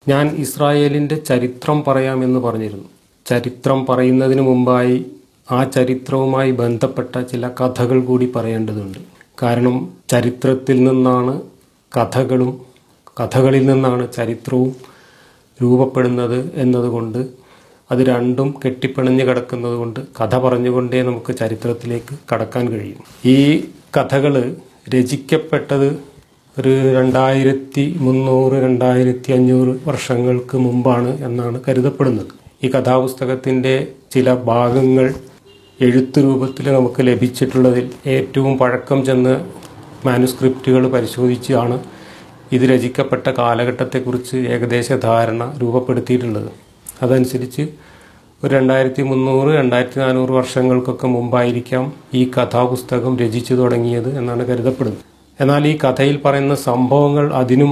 ഞാൻ ഇസ്രായേലിൻ്റെ ചരിത്രം പറയാമെന്ന് പറഞ്ഞിരുന്നു ചരിത്രം പറയുന്നതിന് മുമ്പായി ആ ചരിത്രവുമായി ബന്ധപ്പെട്ട ചില കഥകൾ കൂടി പറയേണ്ടതുണ്ട് കാരണം ചരിത്രത്തിൽ നിന്നാണ് കഥകളും കഥകളിൽ നിന്നാണ് ചരിത്രവും രൂപപ്പെടുന്നത് എന്നതുകൊണ്ട് അത് രണ്ടും കെട്ടിപ്പിണഞ്ഞ് കിടക്കുന്നത് കൊണ്ട് കഥ പറഞ്ഞുകൊണ്ടേ നമുക്ക് ചരിത്രത്തിലേക്ക് കടക്കാൻ കഴിയും ഈ കഥകൾ രചിക്കപ്പെട്ടത് ഒരു രണ്ടായിരത്തി മുന്നൂറ് രണ്ടായിരത്തി അഞ്ഞൂറ് വർഷങ്ങൾക്ക് മുമ്പാണ് എന്നാണ് കരുതപ്പെടുന്നത് ഈ കഥാപുസ്തകത്തിൻ്റെ ചില ഭാഗങ്ങൾ എഴുത്ത് രൂപത്തിൽ നമുക്ക് ലഭിച്ചിട്ടുള്ളതിൽ ഏറ്റവും പഴക്കം ചെന്ന് മാനുസ്ക്രിപ്റ്റുകൾ പരിശോധിച്ചാണ് ഇത് രചിക്കപ്പെട്ട കാലഘട്ടത്തെക്കുറിച്ച് ഏകദേശ ധാരണ രൂപപ്പെടുത്തിയിട്ടുള്ളത് അതനുസരിച്ച് ഒരു രണ്ടായിരത്തി മുന്നൂറ് രണ്ടായിരത്തി നാനൂറ് വർഷങ്ങൾക്കൊക്കെ മുമ്പായിരിക്കാം ഈ കഥാപുസ്തകം രചിച്ചു തുടങ്ങിയത് എന്നാണ് കരുതപ്പെടുന്നത് എന്നാൽ ഈ കഥയിൽ പറയുന്ന സംഭവങ്ങൾ അതിനും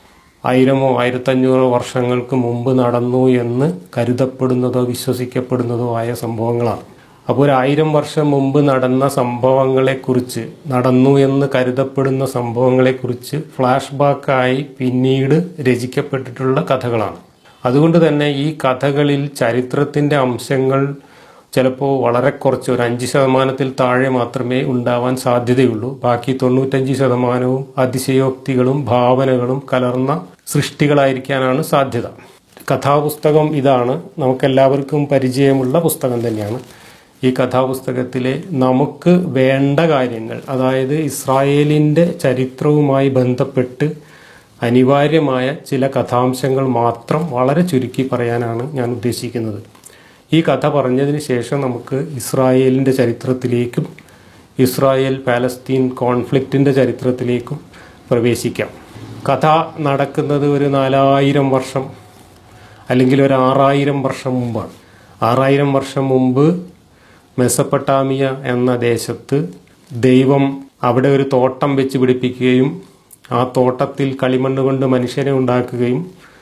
ആയിരമോ ആയിരത്തഞ്ഞൂറോ വർഷങ്ങൾക്ക് മുമ്പ് നടന്നു എന്ന് കരുതപ്പെടുന്നതോ വിശ്വസിക്കപ്പെടുന്നതോ ആയ സംഭവങ്ങളാണ് അപ്പോൾ ഒരു ആയിരം വർഷം മുമ്പ് നടന്ന സംഭവങ്ങളെക്കുറിച്ച് നടന്നു എന്ന് കരുതപ്പെടുന്ന സംഭവങ്ങളെക്കുറിച്ച് ഫ്ലാഷ് ബാക്കായി പിന്നീട് രചിക്കപ്പെട്ടിട്ടുള്ള കഥകളാണ് അതുകൊണ്ട് തന്നെ ഈ കഥകളിൽ ചരിത്രത്തിൻ്റെ അംശങ്ങൾ ചിലപ്പോൾ വളരെ കുറച്ച് ഒരു അഞ്ച് ശതമാനത്തിൽ താഴെ മാത്രമേ ഉണ്ടാവാൻ സാധ്യതയുള്ളൂ ബാക്കി തൊണ്ണൂറ്റഞ്ച് ശതമാനവും അതിശയോക്തികളും ഭാവനകളും കലർന്ന സൃഷ്ടികളായിരിക്കാനാണ് സാധ്യത കഥാപുസ്തകം ഇതാണ് നമുക്കെല്ലാവർക്കും പരിചയമുള്ള പുസ്തകം തന്നെയാണ് ഈ കഥാപുസ്തകത്തിലെ നമുക്ക് വേണ്ട കാര്യങ്ങൾ അതായത് ഇസ്രായേലിൻ്റെ ചരിത്രവുമായി ബന്ധപ്പെട്ട് അനിവാര്യമായ ചില കഥാംശങ്ങൾ മാത്രം വളരെ ചുരുക്കി പറയാനാണ് ഞാൻ ഉദ്ദേശിക്കുന്നത് ഈ കഥ പറഞ്ഞതിന് ശേഷം നമുക്ക് ഇസ്രായേലിൻ്റെ ചരിത്രത്തിലേക്കും ഇസ്രായേൽ പാലസ്തീൻ കോൺഫ്ലിക്റ്റിൻ്റെ ചരിത്രത്തിലേക്കും പ്രവേശിക്കാം കഥ നടക്കുന്നത് ഒരു നാലായിരം വർഷം അല്ലെങ്കിൽ ഒരു ആറായിരം വർഷം മുമ്പാണ് ആറായിരം വർഷം മുമ്പ് മെസപ്പട്ടാമിയ എന്ന ദേശത്ത് ദൈവം അവിടെ ഒരു തോട്ടം വെച്ച് പിടിപ്പിക്കുകയും ആ തോട്ടത്തിൽ കളിമണ്ണ് കൊണ്ട് മനുഷ്യനെ ഉണ്ടാക്കുകയും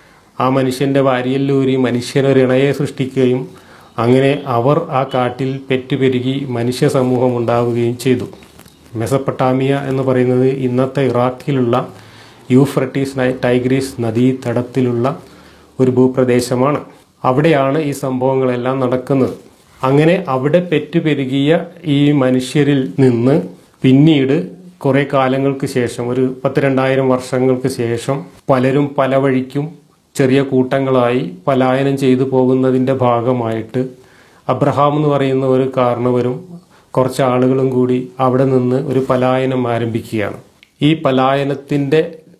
ആ മനുഷ്യൻ്റെ വാരിയല്ലൂരി മനുഷ്യനൊരു ഇണയെ സൃഷ്ടിക്കുകയും അങ്ങനെ അവർ ആ കാട്ടിൽ പെറ്റുപെരുകി മനുഷ്യ സമൂഹം ഉണ്ടാവുകയും ചെയ്തു മെസപ്പട്ടാമിയ എന്ന് പറയുന്നത് ഇന്നത്തെ ഇറാഖിലുള്ള യൂഫ്രട്ടീസ് നൈ- ടൈഗ്രീസ് നദീതടത്തിലുള്ള ഒരു ഭൂപ്രദേശമാണ് അവിടെയാണ് ഈ സംഭവങ്ങളെല്ലാം നടക്കുന്നത് അങ്ങനെ അവിടെ പെറ്റുപെരുകിയ ഈ മനുഷ്യരിൽ നിന്ന് പിന്നീട് കുറെ കാലങ്ങൾക്ക് ശേഷം ഒരു പത്ത് രണ്ടായിരം വർഷങ്ങൾക്ക് ശേഷം പലരും പല വഴിക്കും ചെറിയ കൂട്ടങ്ങളായി പലായനം ചെയ്തു പോകുന്നതിൻ്റെ ഭാഗമായിട്ട് അബ്രഹാം എന്ന് പറയുന്ന ഒരു കാരണവരും കുറച്ച് ആളുകളും കൂടി അവിടെ നിന്ന് ഒരു പലായനം ആരംഭിക്കുകയാണ് ഈ പലായനത്തിൻ്റെ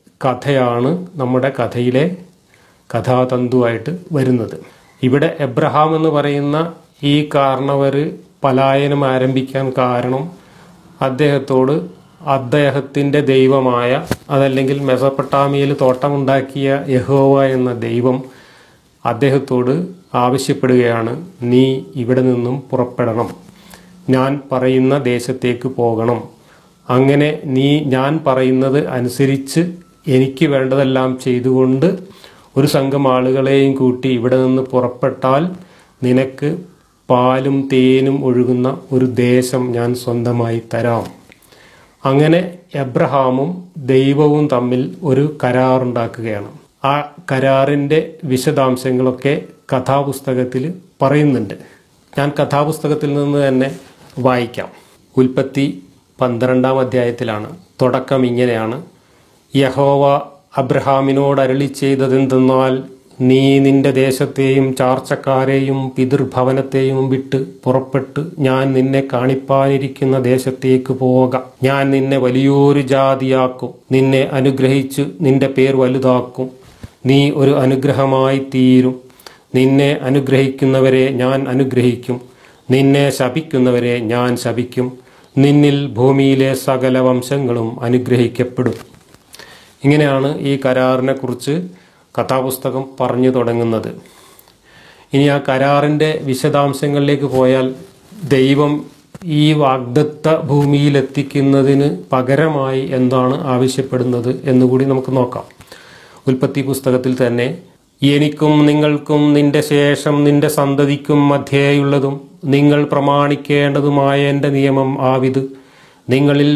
കഥയാണ് നമ്മുടെ കഥയിലെ കഥാതന്തുവായിട്ട് വരുന്നത് ഇവിടെ എബ്രഹാം എന്ന് പറയുന്ന ഈ കാരണവർ പലായനം ആരംഭിക്കാൻ കാരണം അദ്ദേഹത്തോട് അദ്ദേഹത്തിൻ്റെ ദൈവമായ അതല്ലെങ്കിൽ മെസപ്പൊട്ടാമിയയിൽ തോട്ടമുണ്ടാക്കിയ യഹോവ എന്ന ദൈവം അദ്ദേഹത്തോട് ആവശ്യപ്പെടുകയാണ് നീ ഇവിടെ നിന്നും പുറപ്പെടണം ഞാൻ പറയുന്ന ദേശത്തേക്ക് പോകണം അങ്ങനെ നീ ഞാൻ പറയുന്നത് അനുസരിച്ച് എനിക്ക് വേണ്ടതെല്ലാം ചെയ്തുകൊണ്ട് ഒരു സംഘം ആളുകളെയും കൂട്ടി ഇവിടെ നിന്ന് പുറപ്പെട്ടാൽ നിനക്ക് പാലും തേനും ഒഴുകുന്ന ഒരു ദേശം ഞാൻ സ്വന്തമായി തരാം അങ്ങനെ എബ്രഹാമും ദൈവവും തമ്മിൽ ഒരു കരാറുണ്ടാക്കുകയാണ് ആ കരാറിൻ്റെ വിശദാംശങ്ങളൊക്കെ കഥാപുസ്തകത്തിൽ പറയുന്നുണ്ട് ഞാൻ കഥാപുസ്തകത്തിൽ നിന്ന് തന്നെ വായിക്കാം ഉൽപ്പത്തി പന്ത്രണ്ടാം അധ്യായത്തിലാണ് തുടക്കം ഇങ്ങനെയാണ് യഹോവ അബ്രഹാമിനോട് അരളി ചെയ്തതെന്തെന്നാൽ നീ നിന്റെ ദേശത്തെയും ചാർച്ചക്കാരെയും പിതൃഭവനത്തെയും വിട്ട് പുറപ്പെട്ട് ഞാൻ നിന്നെ കാണിപ്പാനിരിക്കുന്ന ദേശത്തേക്ക് പോക ഞാൻ നിന്നെ വലിയൊരു ജാതിയാക്കും നിന്നെ അനുഗ്രഹിച്ച് നിന്റെ പേർ വലുതാക്കും നീ ഒരു അനുഗ്രഹമായി തീരും നിന്നെ അനുഗ്രഹിക്കുന്നവരെ ഞാൻ അനുഗ്രഹിക്കും നിന്നെ ശപിക്കുന്നവരെ ഞാൻ ശപിക്കും നിന്നിൽ ഭൂമിയിലെ സകല വംശങ്ങളും അനുഗ്രഹിക്കപ്പെടും ഇങ്ങനെയാണ് ഈ കരാറിനെ കുറിച്ച് കഥാപുസ്തകം പറഞ്ഞു തുടങ്ങുന്നത് ഇനി ആ കരാറിൻ്റെ വിശദാംശങ്ങളിലേക്ക് പോയാൽ ദൈവം ഈ വാഗ്ദത്ത ഭൂമിയിൽ എത്തിക്കുന്നതിന് പകരമായി എന്താണ് ആവശ്യപ്പെടുന്നത് എന്നുകൂടി നമുക്ക് നോക്കാം ഉൽപ്പത്തി പുസ്തകത്തിൽ തന്നെ എനിക്കും നിങ്ങൾക്കും നിന്റെ ശേഷം നിന്റെ സന്തതിക്കും മധ്യേയുള്ളതും നിങ്ങൾ പ്രമാണിക്കേണ്ടതുമായ എൻ്റെ നിയമം ആവിത് നിങ്ങളിൽ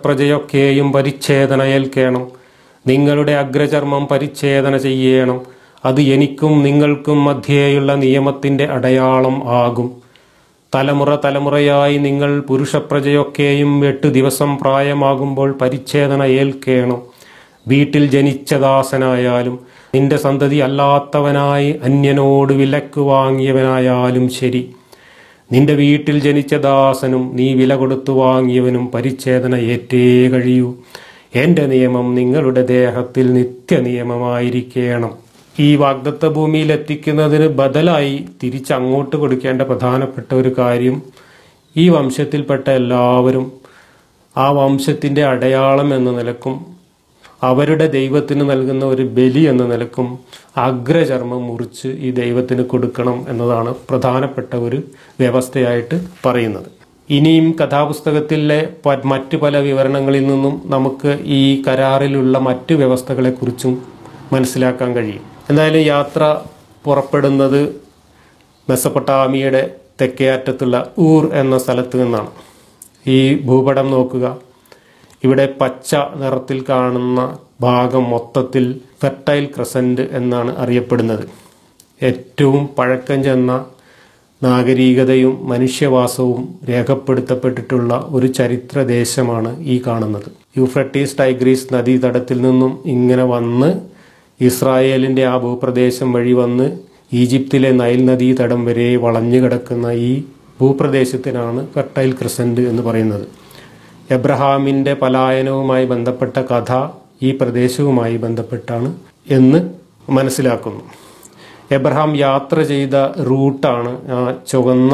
പുരുഷപ്രജയൊക്കെയും പരിച്ഛേദന ഏൽക്കേണം നിങ്ങളുടെ അഗ്രചർമ്മം പരിച്ഛേദന ചെയ്യണം അത് എനിക്കും നിങ്ങൾക്കും മധ്യേയുള്ള നിയമത്തിന്റെ അടയാളം ആകും തലമുറ തലമുറയായി നിങ്ങൾ പുരുഷപ്രജയൊക്കെയും എട്ട് ദിവസം പ്രായമാകുമ്പോൾ പരിച്ഛേദന ഏൽക്കേണം വീട്ടിൽ ജനിച്ച ദാസനായാലും നിന്റെ സന്തതി അല്ലാത്തവനായി അന്യനോട് വിലക്ക് വാങ്ങിയവനായാലും ശരി നിന്റെ വീട്ടിൽ ജനിച്ച ദാസനും നീ വില കൊടുത്തു വാങ്ങിയവനും പരിച്ഛേദന ഏറ്റേ കഴിയൂ എന്റെ നിയമം നിങ്ങളുടെ ദേഹത്തിൽ നിത്യനിയമമായിരിക്കണം ഈ വാഗ്ദത്ത ഭൂമിയിൽ എത്തിക്കുന്നതിന് ബദലായി തിരിച്ചങ്ങോട്ട് കൊടുക്കേണ്ട പ്രധാനപ്പെട്ട ഒരു കാര്യം ഈ വംശത്തിൽപ്പെട്ട എല്ലാവരും ആ വംശത്തിന്റെ അടയാളം എന്ന നിലക്കും അവരുടെ ദൈവത്തിന് നൽകുന്ന ഒരു ബലി എന്ന നിലക്കും അഗ്രചർമ്മം മുറിച്ച് ഈ ദൈവത്തിന് കൊടുക്കണം എന്നതാണ് പ്രധാനപ്പെട്ട ഒരു വ്യവസ്ഥയായിട്ട് പറയുന്നത് ഇനിയും കഥാപുസ്തകത്തിലെ പ- മറ്റു പല വിവരണങ്ങളിൽ നിന്നും നമുക്ക് ഈ കരാറിലുള്ള മറ്റു വ്യവസ്ഥകളെക്കുറിച്ചും മനസ്സിലാക്കാൻ കഴിയും എന്തായാലും യാത്ര പുറപ്പെടുന്നത് മെസ്സപ്പൊട്ടാമിയുടെ തെക്കേ അറ്റത്തുള്ള ഊർ എന്ന സ്ഥലത്ത് നിന്നാണ് ഈ ഭൂപടം നോക്കുക ഇവിടെ പച്ച നിറത്തിൽ കാണുന്ന ഭാഗം മൊത്തത്തിൽ ഫെർട്ടൈൽ ക്രസന്റ് എന്നാണ് അറിയപ്പെടുന്നത് ഏറ്റവും പഴക്കം ചെന്ന നാഗരികതയും മനുഷ്യവാസവും രേഖപ്പെടുത്തപ്പെട്ടിട്ടുള്ള ഒരു ചരിത്ര ദേശമാണ് ഈ കാണുന്നത് യൂഫ്രട്ടീസ് ടൈഗ്രീസ് നദീതടത്തിൽ നിന്നും ഇങ്ങനെ വന്ന് ഇസ്രായേലിന്റെ ആ ഭൂപ്രദേശം വഴി വന്ന് ഈജിപ്തിലെ നൈൽ നദീതടം വരെ വളഞ്ഞു കിടക്കുന്ന ഈ ഭൂപ്രദേശത്തിനാണ് ഫെർട്ടൈൽ ക്രിസന്റ് എന്ന് പറയുന്നത് എബ്രഹാമിന്റെ പലായനവുമായി ബന്ധപ്പെട്ട കഥ ഈ പ്രദേശവുമായി ബന്ധപ്പെട്ടാണ് എന്ന് മനസ്സിലാക്കുന്നു എബ്രഹാം യാത്ര ചെയ്ത റൂട്ടാണ് ആ ചുവന്ന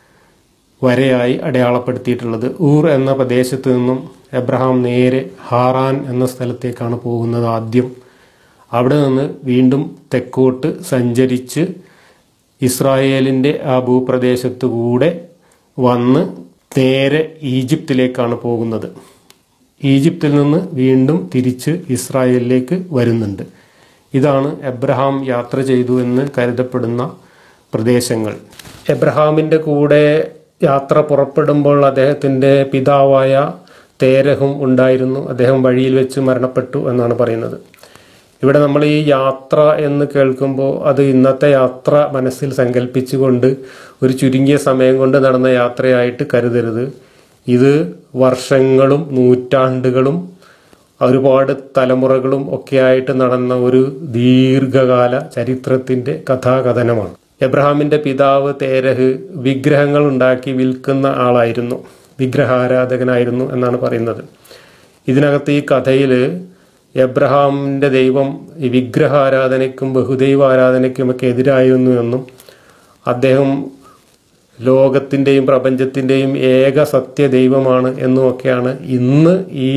വരയായി അടയാളപ്പെടുത്തിയിട്ടുള്ളത് ഊർ എന്ന പ്രദേശത്ത് നിന്നും എബ്രഹാം നേരെ ഹാറാൻ എന്ന സ്ഥലത്തേക്കാണ് പോകുന്നത് ആദ്യം അവിടെ നിന്ന് വീണ്ടും തെക്കോട്ട് സഞ്ചരിച്ച് ഇസ്രായേലിൻ്റെ ആ ഭൂപ്രദേശത്തു കൂടെ വന്ന് നേരെ ഈജിപ്തിലേക്കാണ് പോകുന്നത് ഈജിപ്തിൽ നിന്ന് വീണ്ടും തിരിച്ച് ഇസ്രായേലിലേക്ക് വരുന്നുണ്ട് ഇതാണ് എബ്രഹാം യാത്ര ചെയ്തു എന്ന് കരുതപ്പെടുന്ന പ്രദേശങ്ങൾ എബ്രഹാമിൻ്റെ കൂടെ യാത്ര പുറപ്പെടുമ്പോൾ അദ്ദേഹത്തിൻ്റെ പിതാവായ തേരഹും ഉണ്ടായിരുന്നു അദ്ദേഹം വഴിയിൽ വെച്ച് മരണപ്പെട്ടു എന്നാണ് പറയുന്നത് ഇവിടെ നമ്മൾ ഈ യാത്ര എന്ന് കേൾക്കുമ്പോൾ അത് ഇന്നത്തെ യാത്ര മനസ്സിൽ സങ്കല്പിച്ചുകൊണ്ട് ഒരു ചുരുങ്ങിയ സമയം കൊണ്ട് നടന്ന യാത്രയായിട്ട് കരുതരുത് ഇത് വർഷങ്ങളും നൂറ്റാണ്ടുകളും ഒരുപാട് തലമുറകളും ഒക്കെയായിട്ട് നടന്ന ഒരു ദീർഘകാല ചരിത്രത്തിന്റെ കഥാകഥനമാണ് എബ്രഹാമിന്റെ പിതാവ് തേരഹ് വിഗ്രഹങ്ങൾ ഉണ്ടാക്കി വിൽക്കുന്ന ആളായിരുന്നു വിഗ്രഹാരാധകനായിരുന്നു എന്നാണ് പറയുന്നത് ഇതിനകത്ത് ഈ കഥയിൽ എബ്രഹാമിന്റെ ദൈവം ഈ വിഗ്രഹാരാധനയ്ക്കും ബഹുദൈവ ആരാധനയ്ക്കുമൊക്കെ എതിരായിരുന്നു എന്നും അദ്ദേഹം ലോകത്തിൻ്റെയും പ്രപഞ്ചത്തിൻ്റെയും ഏക സത്യ ദൈവമാണ് എന്നുമൊക്കെയാണ് ഇന്ന് ഈ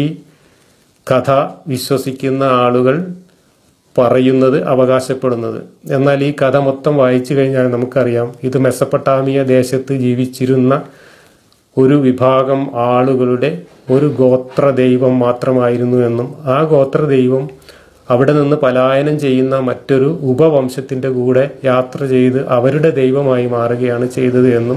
കഥ വിശ്വസിക്കുന്ന ആളുകൾ പറയുന്നത് അവകാശപ്പെടുന്നത് എന്നാൽ ഈ കഥ മൊത്തം വായിച്ചു കഴിഞ്ഞാൽ നമുക്കറിയാം ഇത് മെസ്സപ്പൊട്ടാമിയ ദേശത്ത് ജീവിച്ചിരുന്ന ഒരു വിഭാഗം ആളുകളുടെ ഒരു ഗോത്ര ദൈവം മാത്രമായിരുന്നു എന്നും ആ ഗോത്ര ദൈവം അവിടെ നിന്ന് പലായനം ചെയ്യുന്ന മറ്റൊരു ഉപവംശത്തിന്റെ കൂടെ യാത്ര ചെയ്ത് അവരുടെ ദൈവമായി മാറുകയാണ് ചെയ്തത് എന്നും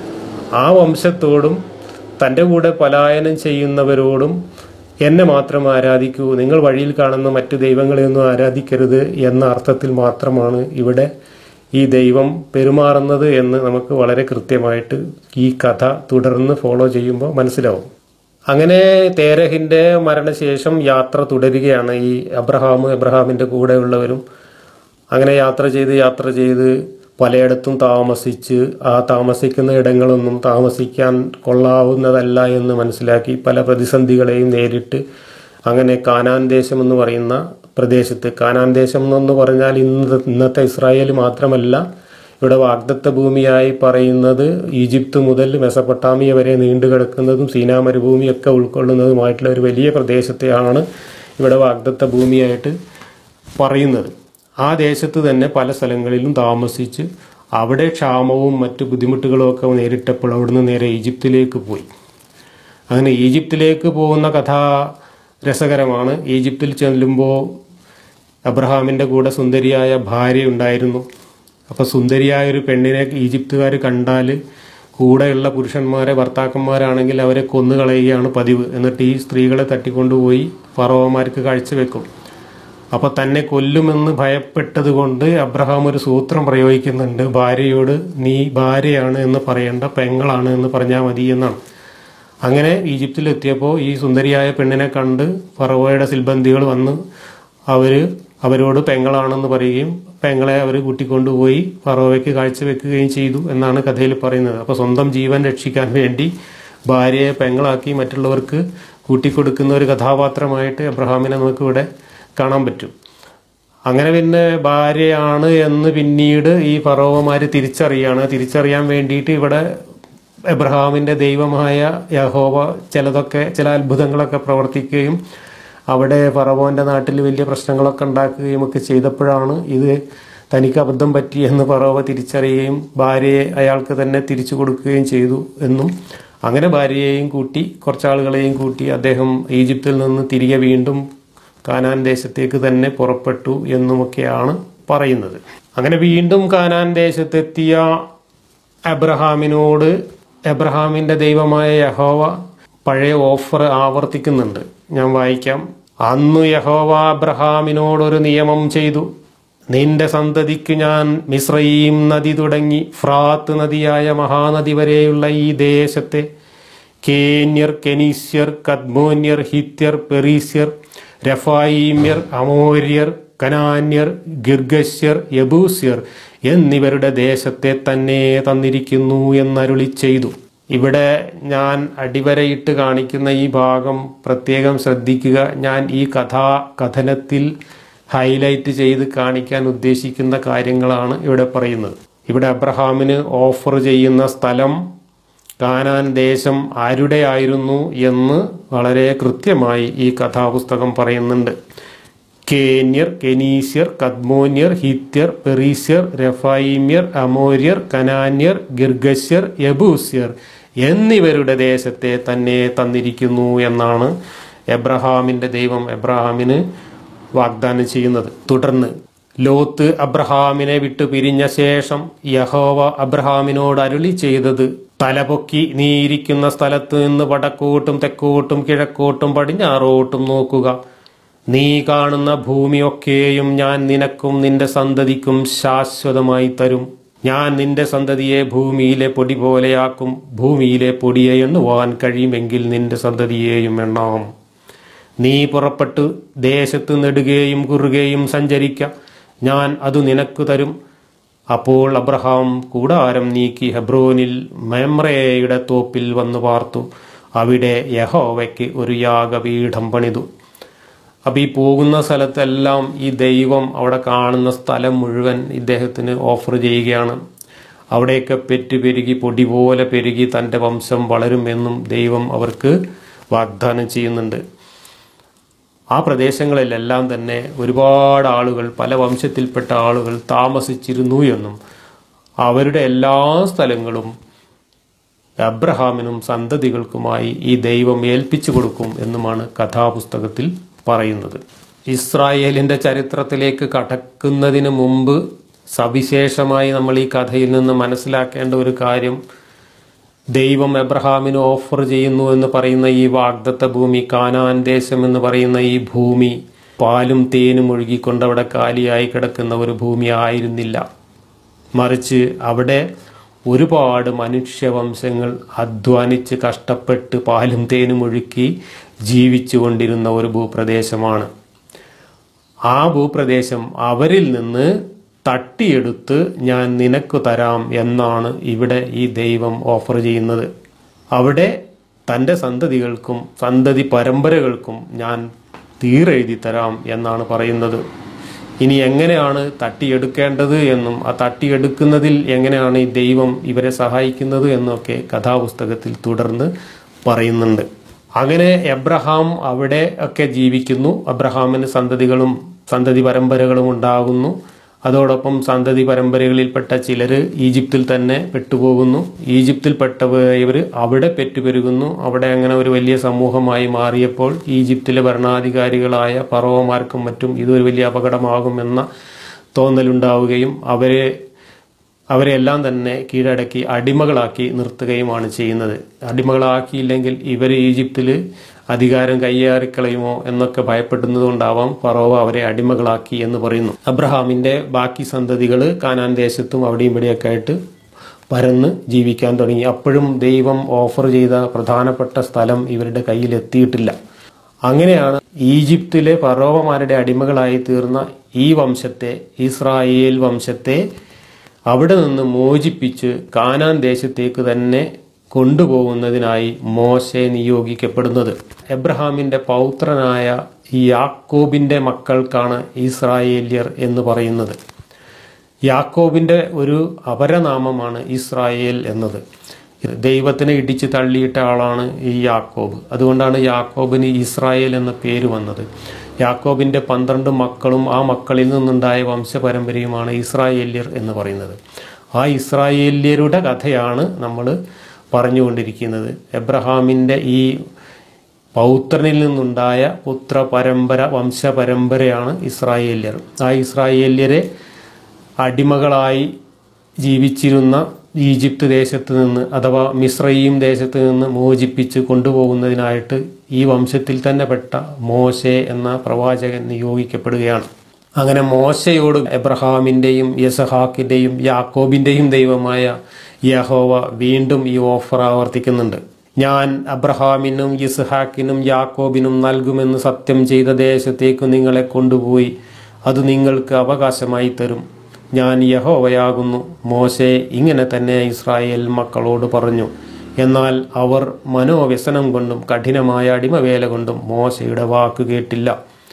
ആ വംശത്തോടും തൻ്റെ കൂടെ പലായനം ചെയ്യുന്നവരോടും എന്നെ മാത്രം ആരാധിക്കൂ നിങ്ങൾ വഴിയിൽ കാണുന്ന മറ്റു ദൈവങ്ങളെയൊന്നും ആരാധിക്കരുത് എന്ന അർത്ഥത്തിൽ മാത്രമാണ് ഇവിടെ ഈ ദൈവം പെരുമാറുന്നത് എന്ന് നമുക്ക് വളരെ കൃത്യമായിട്ട് ഈ കഥ തുടർന്ന് ഫോളോ ചെയ്യുമ്പോൾ മനസ്സിലാവും അങ്ങനെ തേരഹിന്റെ മരണശേഷം യാത്ര തുടരുകയാണ് ഈ അബ്രഹാം എബ്രഹാമിന്റെ കൂടെയുള്ളവരും അങ്ങനെ യാത്ര ചെയ്ത് യാത്ര ചെയ്ത് പലയിടത്തും താമസിച്ച് ആ താമസിക്കുന്ന ഇടങ്ങളൊന്നും താമസിക്കാൻ കൊള്ളാവുന്നതല്ല എന്ന് മനസ്സിലാക്കി പല പ്രതിസന്ധികളെയും നേരിട്ട് അങ്ങനെ കാനാൻ ദേശം എന്ന് പറയുന്ന പ്രദേശത്ത് കാനാൻ ദേശം എന്ന് പറഞ്ഞാൽ ഇന്ന് ഇന്നത്തെ ഇസ്രായേൽ മാത്രമല്ല ഇവിടെ വാഗ്ദത്ത ഭൂമിയായി പറയുന്നത് ഈജിപ്ത് മുതൽ മെസപ്പൊട്ടാമിയ വരെ നീണ്ടു കിടക്കുന്നതും സീനാ മരുഭൂമിയൊക്കെ ഉൾക്കൊള്ളുന്നതുമായിട്ടുള്ള ഒരു വലിയ പ്രദേശത്തെയാണ് ഇവിടെ വാഗ്ദത്ത ഭൂമിയായിട്ട് പറയുന്നത് ആ ദേശത്ത് തന്നെ പല സ്ഥലങ്ങളിലും താമസിച്ച് അവിടെ ക്ഷാമവും മറ്റു ബുദ്ധിമുട്ടുകളും ഒക്കെ നേരിട്ടപ്പോൾ അവിടുന്ന് നേരെ ഈജിപ്തിലേക്ക് പോയി അങ്ങനെ ഈജിപ്തിലേക്ക് പോകുന്ന കഥ രസകരമാണ് ഈജിപ്തിൽ ചെല്ലുമ്പോൾ അബ്രഹാമിൻ്റെ കൂടെ സുന്ദരിയായ ഭാര്യ ഉണ്ടായിരുന്നു അപ്പോൾ സുന്ദരിയായ ഒരു പെണ്ണിനെ ഈജിപ്തുകാർ കണ്ടാൽ കൂടെയുള്ള പുരുഷന്മാരെ ഭർത്താക്കന്മാരാണെങ്കിൽ അവരെ കൊന്നുകളയുകയാണ് പതിവ് എന്നിട്ട് ഈ സ്ത്രീകളെ തട്ടിക്കൊണ്ടുപോയി ഫറോവന്മാർക്ക് കാഴ്ചവെക്കും അപ്പൊ തന്നെ കൊല്ലുമെന്ന് ഭയപ്പെട്ടത് കൊണ്ട് അബ്രഹാം ഒരു സൂത്രം പ്രയോഗിക്കുന്നുണ്ട് ഭാര്യയോട് നീ ഭാര്യയാണ് എന്ന് പറയേണ്ട പെങ്ങളാണ് എന്ന് പറഞ്ഞാൽ മതി എന്നാണ് അങ്ങനെ ഈജിപ്തിലെത്തിയപ്പോൾ ഈ സുന്ദരിയായ പെണ്ണിനെ കണ്ട് ഫറവോയുടെ സിൽബന്തികൾ വന്ന് അവര് അവരോട് പെങ്ങളാണെന്ന് പറയുകയും പെങ്ങളെ അവർ കൂട്ടിക്കൊണ്ടുപോയി ഫറോവയ്ക്ക് കാഴ്ചവെക്കുകയും ചെയ്തു എന്നാണ് കഥയിൽ പറയുന്നത് അപ്പോൾ സ്വന്തം ജീവൻ രക്ഷിക്കാൻ വേണ്ടി ഭാര്യയെ പെങ്ങളാക്കി മറ്റുള്ളവർക്ക് കൂട്ടിക്കൊടുക്കുന്ന ഒരു കഥാപാത്രമായിട്ട് അബ്രഹാമിനെ നമുക്ക് ഇവിടെ കാണാൻ പറ്റും അങ്ങനെ പിന്നെ ഭാര്യയാണ് എന്ന് പിന്നീട് ഈ ഫറോവമാര് തിരിച്ചറിയാണ് തിരിച്ചറിയാൻ വേണ്ടിയിട്ട് ഇവിടെ എബ്രഹാമിന്റെ ദൈവമായ യഹോവ ചിലതൊക്കെ ചില അത്ഭുതങ്ങളൊക്കെ പ്രവർത്തിക്കുകയും അവിടെ ഫറവോന്റെ നാട്ടിൽ വലിയ പ്രശ്നങ്ങളൊക്കെ ഉണ്ടാക്കുകയും ഒക്കെ ചെയ്തപ്പോഴാണ് ഇത് തനിക്ക് അബദ്ധം പറ്റി എന്ന് ഫറോവ തിരിച്ചറിയുകയും ഭാര്യയെ അയാൾക്ക് തന്നെ തിരിച്ചു കൊടുക്കുകയും ചെയ്തു എന്നും അങ്ങനെ ഭാര്യയെയും കൂട്ടി കുറച്ചാളുകളെയും കൂട്ടി അദ്ദേഹം ഈജിപ്തിൽ നിന്ന് തിരികെ വീണ്ടും കാനാൻ ദേശത്തേക്ക് തന്നെ പുറപ്പെട്ടു എന്നുമൊക്കെയാണ് പറയുന്നത് അങ്ങനെ വീണ്ടും കാനാൻ ദേശത്തെത്തിയ അബ്രഹാമിനോട് എബ്രഹാമിന്റെ ദൈവമായ യഹോവ പഴയ ഓഫർ ആവർത്തിക്കുന്നുണ്ട് ഞാൻ വായിക്കാം അന്ന് യഹോവ അബ്രഹാമിനോടൊരു നിയമം ചെയ്തു നിന്റെ സന്തതിക്ക് ഞാൻ മിശ്രയീം നദി തുടങ്ങി ഫ്രാത്ത് നദിയായ മഹാനദി വരെയുള്ള ഈ ദേശത്തെ കേന്യർ കെനീസ്യർ കദ്മോന്യർ ഹിത്യർ പെറീസ്യർ രഫായിമ്യർ അമോര്യർ കനാന്യർ ഗിർഗശ്യർ യബൂസ്യർ എന്നിവരുടെ ദേശത്തെ തന്നെ തന്നിരിക്കുന്നു എന്നരുളി ചെയ്തു ഇവിടെ ഞാൻ അടിവരയിട്ട് കാണിക്കുന്ന ഈ ഭാഗം പ്രത്യേകം ശ്രദ്ധിക്കുക ഞാൻ ഈ കഥാ കഥനത്തിൽ ഹൈലൈറ്റ് ചെയ്ത് കാണിക്കാൻ ഉദ്ദേശിക്കുന്ന കാര്യങ്ങളാണ് ഇവിടെ പറയുന്നത് ഇവിടെ അബ്രഹാമിന് ഓഫർ ചെയ്യുന്ന സ്ഥലം കാനാൻ ദേശം ആരുടെയായിരുന്നു എന്ന് വളരെ കൃത്യമായി ഈ കഥാപുസ്തകം പറയുന്നുണ്ട് കേന്യർ കെനീസ്യർ കദ്മോന്യർ ഹിത്യർ പെറീസ്യർ രഫായിമ്യർ അമോര്യർ കനാന്യർ ഗിർഗശ്യർ യബൂസ്യർ എന്നിവരുടെ ദേശത്തെ തന്നെ തന്നിരിക്കുന്നു എന്നാണ് എബ്രഹാമിന്റെ ദൈവം എബ്രഹാമിന് വാഗ്ദാനം ചെയ്യുന്നത് തുടർന്ന് ലോത്ത് അബ്രഹാമിനെ വിട്ടു പിരിഞ്ഞ ശേഷം യഹോവ അബ്രഹാമിനോട് അരുളി ചെയ്തത് തലപൊക്കി നീ ഇരിക്കുന്ന സ്ഥലത്ത് നിന്ന് വടക്കോട്ടും തെക്കോട്ടും കിഴക്കോട്ടും പടിഞ്ഞാറോട്ടും നോക്കുക നീ കാണുന്ന ഭൂമിയൊക്കെയും ഞാൻ നിനക്കും നിന്റെ സന്തതിക്കും ശാശ്വതമായി തരും ഞാൻ നിന്റെ സന്തതിയെ ഭൂമിയിലെ പൊടി പോലെയാക്കും ഭൂമിയിലെ പൊടിയെ എണ്ണുവാൻ കഴിയുമെങ്കിൽ നിന്റെ സന്തതിയെയും എണ്ണാം നീ പുറപ്പെട്ട് ദേശത്ത് നെടുകയും കുറുകയും സഞ്ചരിക്ക ഞാൻ അത് നിനക്ക് തരും അപ്പോൾ അബ്രഹാം കൂടാരം നീക്കി ഹെബ്രോനിൽ മെമ്രയുടെ തോപ്പിൽ വന്നു പാർത്തു അവിടെ യഹോവയ്ക്ക് ഒരു യാഗപീഠം പണിതു അപ്പൊ ഈ പോകുന്ന സ്ഥലത്തെല്ലാം ഈ ദൈവം അവിടെ കാണുന്ന സ്ഥലം മുഴുവൻ ഇദ്ദേഹത്തിന് ഓഫർ ചെയ്യുകയാണ് അവിടെയൊക്കെ പെറ്റു പെരുകി പൊടി പോലെ പെരുകി തൻ്റെ വംശം വളരുമെന്നും ദൈവം അവർക്ക് വാഗ്ദാനം ചെയ്യുന്നുണ്ട് ആ പ്രദേശങ്ങളിലെല്ലാം തന്നെ ഒരുപാട് ആളുകൾ പല വംശത്തിൽപ്പെട്ട ആളുകൾ താമസിച്ചിരുന്നു എന്നും അവരുടെ എല്ലാ സ്ഥലങ്ങളും അബ്രഹാമിനും സന്തതികൾക്കുമായി ഈ ദൈവം ഏൽപ്പിച്ചു കൊടുക്കും എന്നുമാണ് കഥാപുസ്തകത്തിൽ പറയുന്നത് ഇസ്രായേലിന്റെ ചരിത്രത്തിലേക്ക് കടക്കുന്നതിന് മുമ്പ് സവിശേഷമായി നമ്മൾ ഈ കഥയിൽ നിന്ന് മനസ്സിലാക്കേണ്ട ഒരു കാര്യം ദൈവം എബ്രഹാമിന് ഓഫർ ചെയ്യുന്നു എന്ന് പറയുന്ന ഈ വാഗ്ദത്ത ഭൂമി കാനാൻ ദേശം എന്ന് പറയുന്ന ഈ ഭൂമി പാലും തേനും ഒഴുകിക്കൊണ്ട് അവിടെ കാലിയായി കിടക്കുന്ന ഒരു ഭൂമി ആയിരുന്നില്ല മറിച്ച് അവിടെ ഒരുപാട് മനുഷ്യവംശങ്ങൾ അധ്വാനിച്ച് കഷ്ടപ്പെട്ട് പാലും തേനും ഒഴുക്കി ജീവിച്ചു കൊണ്ടിരുന്ന ഒരു ഭൂപ്രദേശമാണ് ആ ഭൂപ്രദേശം അവരിൽ നിന്ന് തട്ടിയെടുത്ത് ഞാൻ നിനക്ക് തരാം എന്നാണ് ഇവിടെ ഈ ദൈവം ഓഫർ ചെയ്യുന്നത് അവിടെ തൻ്റെ സന്തതികൾക്കും സന്തതി പരമ്പരകൾക്കും ഞാൻ തീരെഴുതി തരാം എന്നാണ് പറയുന്നത് ഇനി എങ്ങനെയാണ് തട്ടിയെടുക്കേണ്ടത് എന്നും ആ തട്ടിയെടുക്കുന്നതിൽ എങ്ങനെയാണ് ഈ ദൈവം ഇവരെ സഹായിക്കുന്നത് എന്നൊക്കെ കഥാപുസ്തകത്തിൽ തുടർന്ന് പറയുന്നുണ്ട് അങ്ങനെ എബ്രഹാം അവിടെ ഒക്കെ ജീവിക്കുന്നു അബ്രഹാമിന് സന്തതികളും സന്തതി പരമ്പരകളും ഉണ്ടാകുന്നു അതോടൊപ്പം സന്തതി പരമ്പരകളിൽപ്പെട്ട ചിലർ ഈജിപ്തിൽ തന്നെ പെട്ടുപോകുന്നു ഈജിപ്തിൽപ്പെട്ടവർ ഇവർ അവിടെ പെറ്റുപെരുകുന്നു അവിടെ അങ്ങനെ ഒരു വലിയ സമൂഹമായി മാറിയപ്പോൾ ഈജിപ്തിലെ ഭരണാധികാരികളായ പറവമാർക്കും മറ്റും ഇതൊരു വലിയ അപകടമാകുമെന്ന തോന്നലുണ്ടാവുകയും അവരെ അവരെല്ലാം തന്നെ കീഴടക്കി അടിമകളാക്കി നിർത്തുകയുമാണ് ചെയ്യുന്നത് അടിമകളാക്കിയില്ലെങ്കിൽ ഇവർ ഈജിപ്തിൽ അധികാരം കയ്യേറിക്കളയുമോ എന്നൊക്കെ ഭയപ്പെടുന്നതുകൊണ്ടാവാം ഫറോവ അവരെ അടിമകളാക്കി എന്ന് പറയുന്നു അബ്രഹാമിന്റെ ബാക്കി സന്തതികൾ കാനാൻ ദേശത്തും അവിടെയും ഇവിടെയൊക്കെ ആയിട്ട് പരന്ന് ജീവിക്കാൻ തുടങ്ങി അപ്പോഴും ദൈവം ഓഫർ ചെയ്ത പ്രധാനപ്പെട്ട സ്ഥലം ഇവരുടെ കയ്യിൽ എത്തിയിട്ടില്ല അങ്ങനെയാണ് ഈജിപ്തിലെ ഫറോവമാരുടെ അടിമകളായി തീർന്ന ഈ വംശത്തെ ഇസ്രായേൽ വംശത്തെ അവിടെ നിന്ന് മോചിപ്പിച്ച് കാനാൻ ദേശത്തേക്ക് തന്നെ കൊണ്ടുപോകുന്നതിനായി മോശെ നിയോഗിക്കപ്പെടുന്നത് എബ്രഹാമിന്റെ പൗത്രനായ ഈ യാക്കോബിന്റെ മക്കൾക്കാണ് ഇസ്രായേല്യർ എന്ന് പറയുന്നത് യാക്കോബിന്റെ ഒരു അപരനാമമാണ് ഇസ്രായേൽ എന്നത് ദൈവത്തിനെ ഇടിച്ച് തള്ളിയിട്ട ആളാണ് ഈ യാക്കോബ് അതുകൊണ്ടാണ് യാക്കോബിന് ഇസ്രായേൽ എന്ന പേര് വന്നത് യാക്കോബിന്റെ പന്ത്രണ്ട് മക്കളും ആ മക്കളിൽ നിന്നുണ്ടായ വംശപരമ്പരയുമാണ് ഇസ്രായേല്യർ എന്ന് പറയുന്നത് ആ ഇസ്രായേല്യരുടെ കഥയാണ് നമ്മൾ പറഞ്ഞുകൊണ്ടിരിക്കുന്നത് എബ്രഹാമിൻ്റെ ഈ പൗത്രനിൽ നിന്നുണ്ടായ പുത്ര പരമ്പര വംശപരമ്പരയാണ് ഇസ്രായേല്യർ ആ ഇസ്രായേല്യരെ അടിമകളായി ജീവിച്ചിരുന്ന ഈജിപ്ത് ദേശത്ത് നിന്ന് അഥവാ മിശ്രയീം ദേശത്ത് നിന്ന് മോചിപ്പിച്ച് കൊണ്ടുപോകുന്നതിനായിട്ട് ഈ വംശത്തിൽ തന്നെ പെട്ട മോശെ എന്ന പ്രവാചകൻ നിയോഗിക്കപ്പെടുകയാണ് അങ്ങനെ മോശയോട് എബ്രഹാമിൻ്റെയും യസഹാക്കിൻ്റെയും യാക്കോബിൻ്റെയും ദൈവമായ യഹോവ വീണ്ടും ഈ ഓഫർ ആവർത്തിക്കുന്നുണ്ട് ഞാൻ അബ്രഹാമിനും യിസ്ഹാക്കിനും യാക്കോബിനും നൽകുമെന്ന് സത്യം ചെയ്ത ദേശത്തേക്ക് നിങ്ങളെ കൊണ്ടുപോയി അത് നിങ്ങൾക്ക് അവകാശമായി തരും ഞാൻ യഹോവയാകുന്നു മോശെ ഇങ്ങനെ തന്നെ ഇസ്രായേൽ മക്കളോട് പറഞ്ഞു എന്നാൽ അവർ മനോവ്യസനം കൊണ്ടും കഠിനമായ അടിമവേല കൊണ്ടും മോശയുടെ വാക്ക് കേട്ടില്ല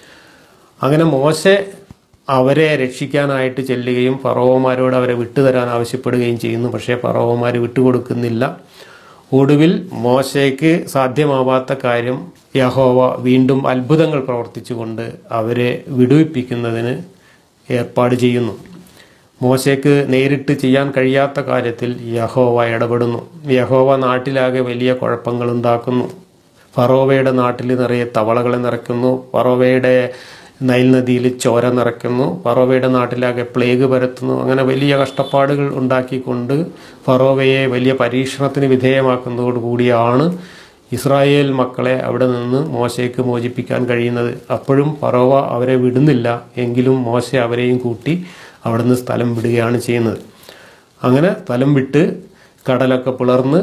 അങ്ങനെ മോശെ അവരെ രക്ഷിക്കാനായിട്ട് ചെല്ലുകയും ഫറോവമാരോട് അവരെ വിട്ടുതരാൻ ആവശ്യപ്പെടുകയും ചെയ്യുന്നു പക്ഷേ ഫറോവമാർ വിട്ടുകൊടുക്കുന്നില്ല ഒടുവിൽ മോശയ്ക്ക് സാധ്യമാവാത്ത കാര്യം യഹോവ വീണ്ടും അത്ഭുതങ്ങൾ പ്രവർത്തിച്ചുകൊണ്ട് അവരെ വിടുവിപ്പിക്കുന്നതിന് ഏർപ്പാട് ചെയ്യുന്നു മോശയ്ക്ക് നേരിട്ട് ചെയ്യാൻ കഴിയാത്ത കാര്യത്തിൽ യഹോവ ഇടപെടുന്നു യഹോവ നാട്ടിലാകെ വലിയ കുഴപ്പങ്ങൾ ഉണ്ടാക്കുന്നു ഫറോവയുടെ നാട്ടിൽ നിറയെ തവളകളെ നിറയ്ക്കുന്നു ഫറോവയുടെ നൈൽ നദിയിൽ ചോര നിറയ്ക്കുന്നു ഫറോവയുടെ നാട്ടിലാകെ പ്ലേഗ് പരത്തുന്നു അങ്ങനെ വലിയ കഷ്ടപ്പാടുകൾ ഉണ്ടാക്കിക്കൊണ്ട് ഫറോവയെ വലിയ പരീക്ഷണത്തിന് വിധേയമാക്കുന്നതോടുകൂടിയാണ് ഇസ്രായേൽ മക്കളെ അവിടെ നിന്ന് മോശയ്ക്ക് മോചിപ്പിക്കാൻ കഴിയുന്നത് അപ്പോഴും ഫറോവ അവരെ വിടുന്നില്ല എങ്കിലും മോശ അവരെയും കൂട്ടി അവിടുന്ന് സ്ഥലം വിടുകയാണ് ചെയ്യുന്നത് അങ്ങനെ സ്ഥലം വിട്ട് കടലൊക്കെ പിളർന്ന്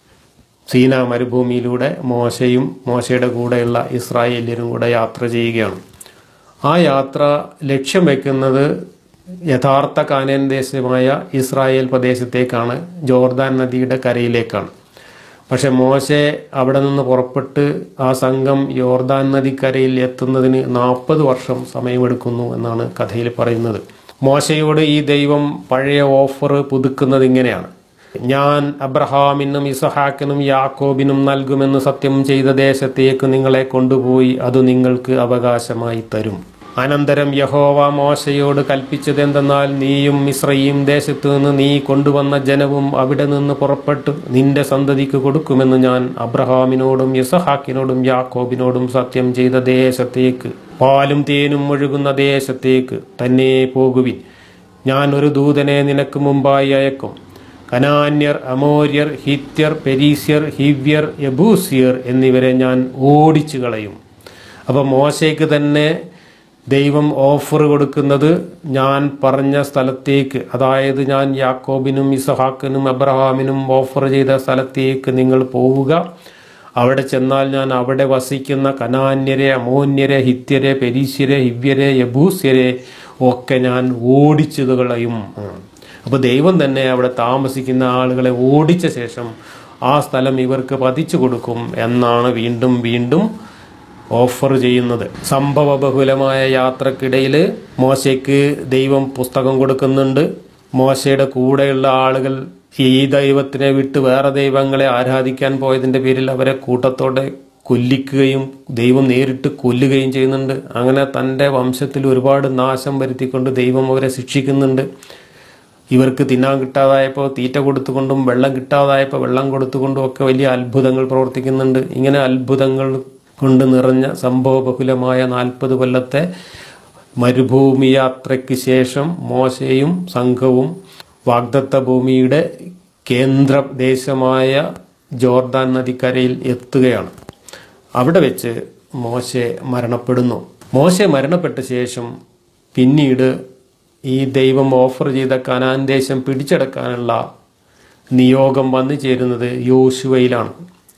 സീന മരുഭൂമിയിലൂടെ മോശയും മോശയുടെ കൂടെയുള്ള ഇസ്രായേല്യരും കൂടെ യാത്ര ചെയ്യുകയാണ് ആ യാത്ര ലക്ഷ്യം വെക്കുന്നത് യഥാർത്ഥ കാനൻ ദേശമായ ഇസ്രായേൽ പ്രദേശത്തേക്കാണ് ജോർദാൻ നദിയുടെ കരയിലേക്കാണ് പക്ഷെ മോശെ അവിടെ നിന്ന് പുറപ്പെട്ട് ആ സംഘം യോർദാൻ നദിക്കരയിൽ എത്തുന്നതിന് നാൽപ്പത് വർഷം സമയമെടുക്കുന്നു എന്നാണ് കഥയിൽ പറയുന്നത് മോശയോട് ഈ ദൈവം പഴയ ഓഫർ പുതുക്കുന്നത് ഇങ്ങനെയാണ് ഞാൻ അബ്രഹാമിനും ഇസഹാക്കിനും യാക്കോബിനും നൽകുമെന്ന് സത്യം ചെയ്ത ദേശത്തേക്ക് നിങ്ങളെ കൊണ്ടുപോയി അത് നിങ്ങൾക്ക് അവകാശമായി തരും അനന്തരം യഹോവ മോശയോട് കൽപ്പിച്ചതെന്തെന്നാൽ നീയും മിശ്രയും ദേശത്തു നിന്ന് നീ കൊണ്ടുവന്ന ജനവും അവിടെ നിന്ന് പുറപ്പെട്ട് നിന്റെ സന്തതിക്ക് കൊടുക്കുമെന്ന് ഞാൻ അബ്രഹാമിനോടും യസഹാക്കിനോടും യാക്കോബിനോടും സത്യം ചെയ്ത ദേശത്തേക്ക് പാലും തേനും ഒഴുകുന്ന ദേശത്തേക്ക് തന്നെ പോകുവിൻ ഞാൻ ഒരു ദൂതനെ നിനക്ക് മുമ്പായി അയക്കും കനാന്യർ അമോര്യർ ഹിത്യർ പെരീസ്യർ ഹിവ്യർ യബൂസിയർ എന്നിവരെ ഞാൻ ഓടിച്ചു കളയും അപ്പം മോശയ്ക്ക് തന്നെ ദൈവം ഓഫർ കൊടുക്കുന്നത് ഞാൻ പറഞ്ഞ സ്ഥലത്തേക്ക് അതായത് ഞാൻ യാക്കോബിനും ഇസഹാക്കിനും അബ്രഹാമിനും ഓഫർ ചെയ്ത സ്ഥലത്തേക്ക് നിങ്ങൾ പോവുക അവിടെ ചെന്നാൽ ഞാൻ അവിടെ വസിക്കുന്ന കനാന്യരെ അമോന്യരെ ഹിത്യരെ പെരീശ്യരെ ഹിവ്യരെ യബൂസ്യരെ ഒക്കെ ഞാൻ ഓടിച്ചു കളയും അപ്പോൾ ദൈവം തന്നെ അവിടെ താമസിക്കുന്ന ആളുകളെ ഓടിച്ച ശേഷം ആ സ്ഥലം ഇവർക്ക് പതിച്ചു കൊടുക്കും എന്നാണ് വീണ്ടും വീണ്ടും ഓഫർ ചെയ്യുന്നത് സംഭവബഹുലമായ യാത്രക്കിടയിൽ മോശയ്ക്ക് ദൈവം പുസ്തകം കൊടുക്കുന്നുണ്ട് മോശയുടെ കൂടെയുള്ള ആളുകൾ ഈ ദൈവത്തിനെ വിട്ട് വേറെ ദൈവങ്ങളെ ആരാധിക്കാൻ പോയതിന്റെ പേരിൽ അവരെ കൂട്ടത്തോടെ കൊല്ലിക്കുകയും ദൈവം നേരിട്ട് കൊല്ലുകയും ചെയ്യുന്നുണ്ട് അങ്ങനെ തൻ്റെ വംശത്തിൽ ഒരുപാട് നാശം വരുത്തിക്കൊണ്ട് ദൈവം അവരെ ശിക്ഷിക്കുന്നുണ്ട് ഇവർക്ക് തിന്നാൻ കിട്ടാതായപ്പോൾ തീറ്റ കൊടുത്തുകൊണ്ടും വെള്ളം കിട്ടാതായപ്പോൾ വെള്ളം കൊടുത്തുകൊണ്ടും ഒക്കെ വലിയ അത്ഭുതങ്ങൾ പ്രവർത്തിക്കുന്നുണ്ട് ഇങ്ങനെ അത്ഭുതങ്ങൾ കൊണ്ട് നിറഞ്ഞ സംഭവബഹുലമായ നാൽപ്പത് കൊല്ലത്തെ മരുഭൂമി യാത്രയ്ക്ക് ശേഷം മോശയും സംഘവും വാഗ്ദത്ത ഭൂമിയുടെ കേന്ദ്ര ദേശമായ ജോർദാൻ നദിക്കരയിൽ എത്തുകയാണ് അവിടെ വെച്ച് മോശെ മരണപ്പെടുന്നു മോശെ മരണപ്പെട്ട ശേഷം പിന്നീട് ഈ ദൈവം ഓഫർ ചെയ്ത കനാൻ ദേശം പിടിച്ചെടുക്കാനുള്ള നിയോഗം വന്നു ചേരുന്നത് യോശുവയിലാണ്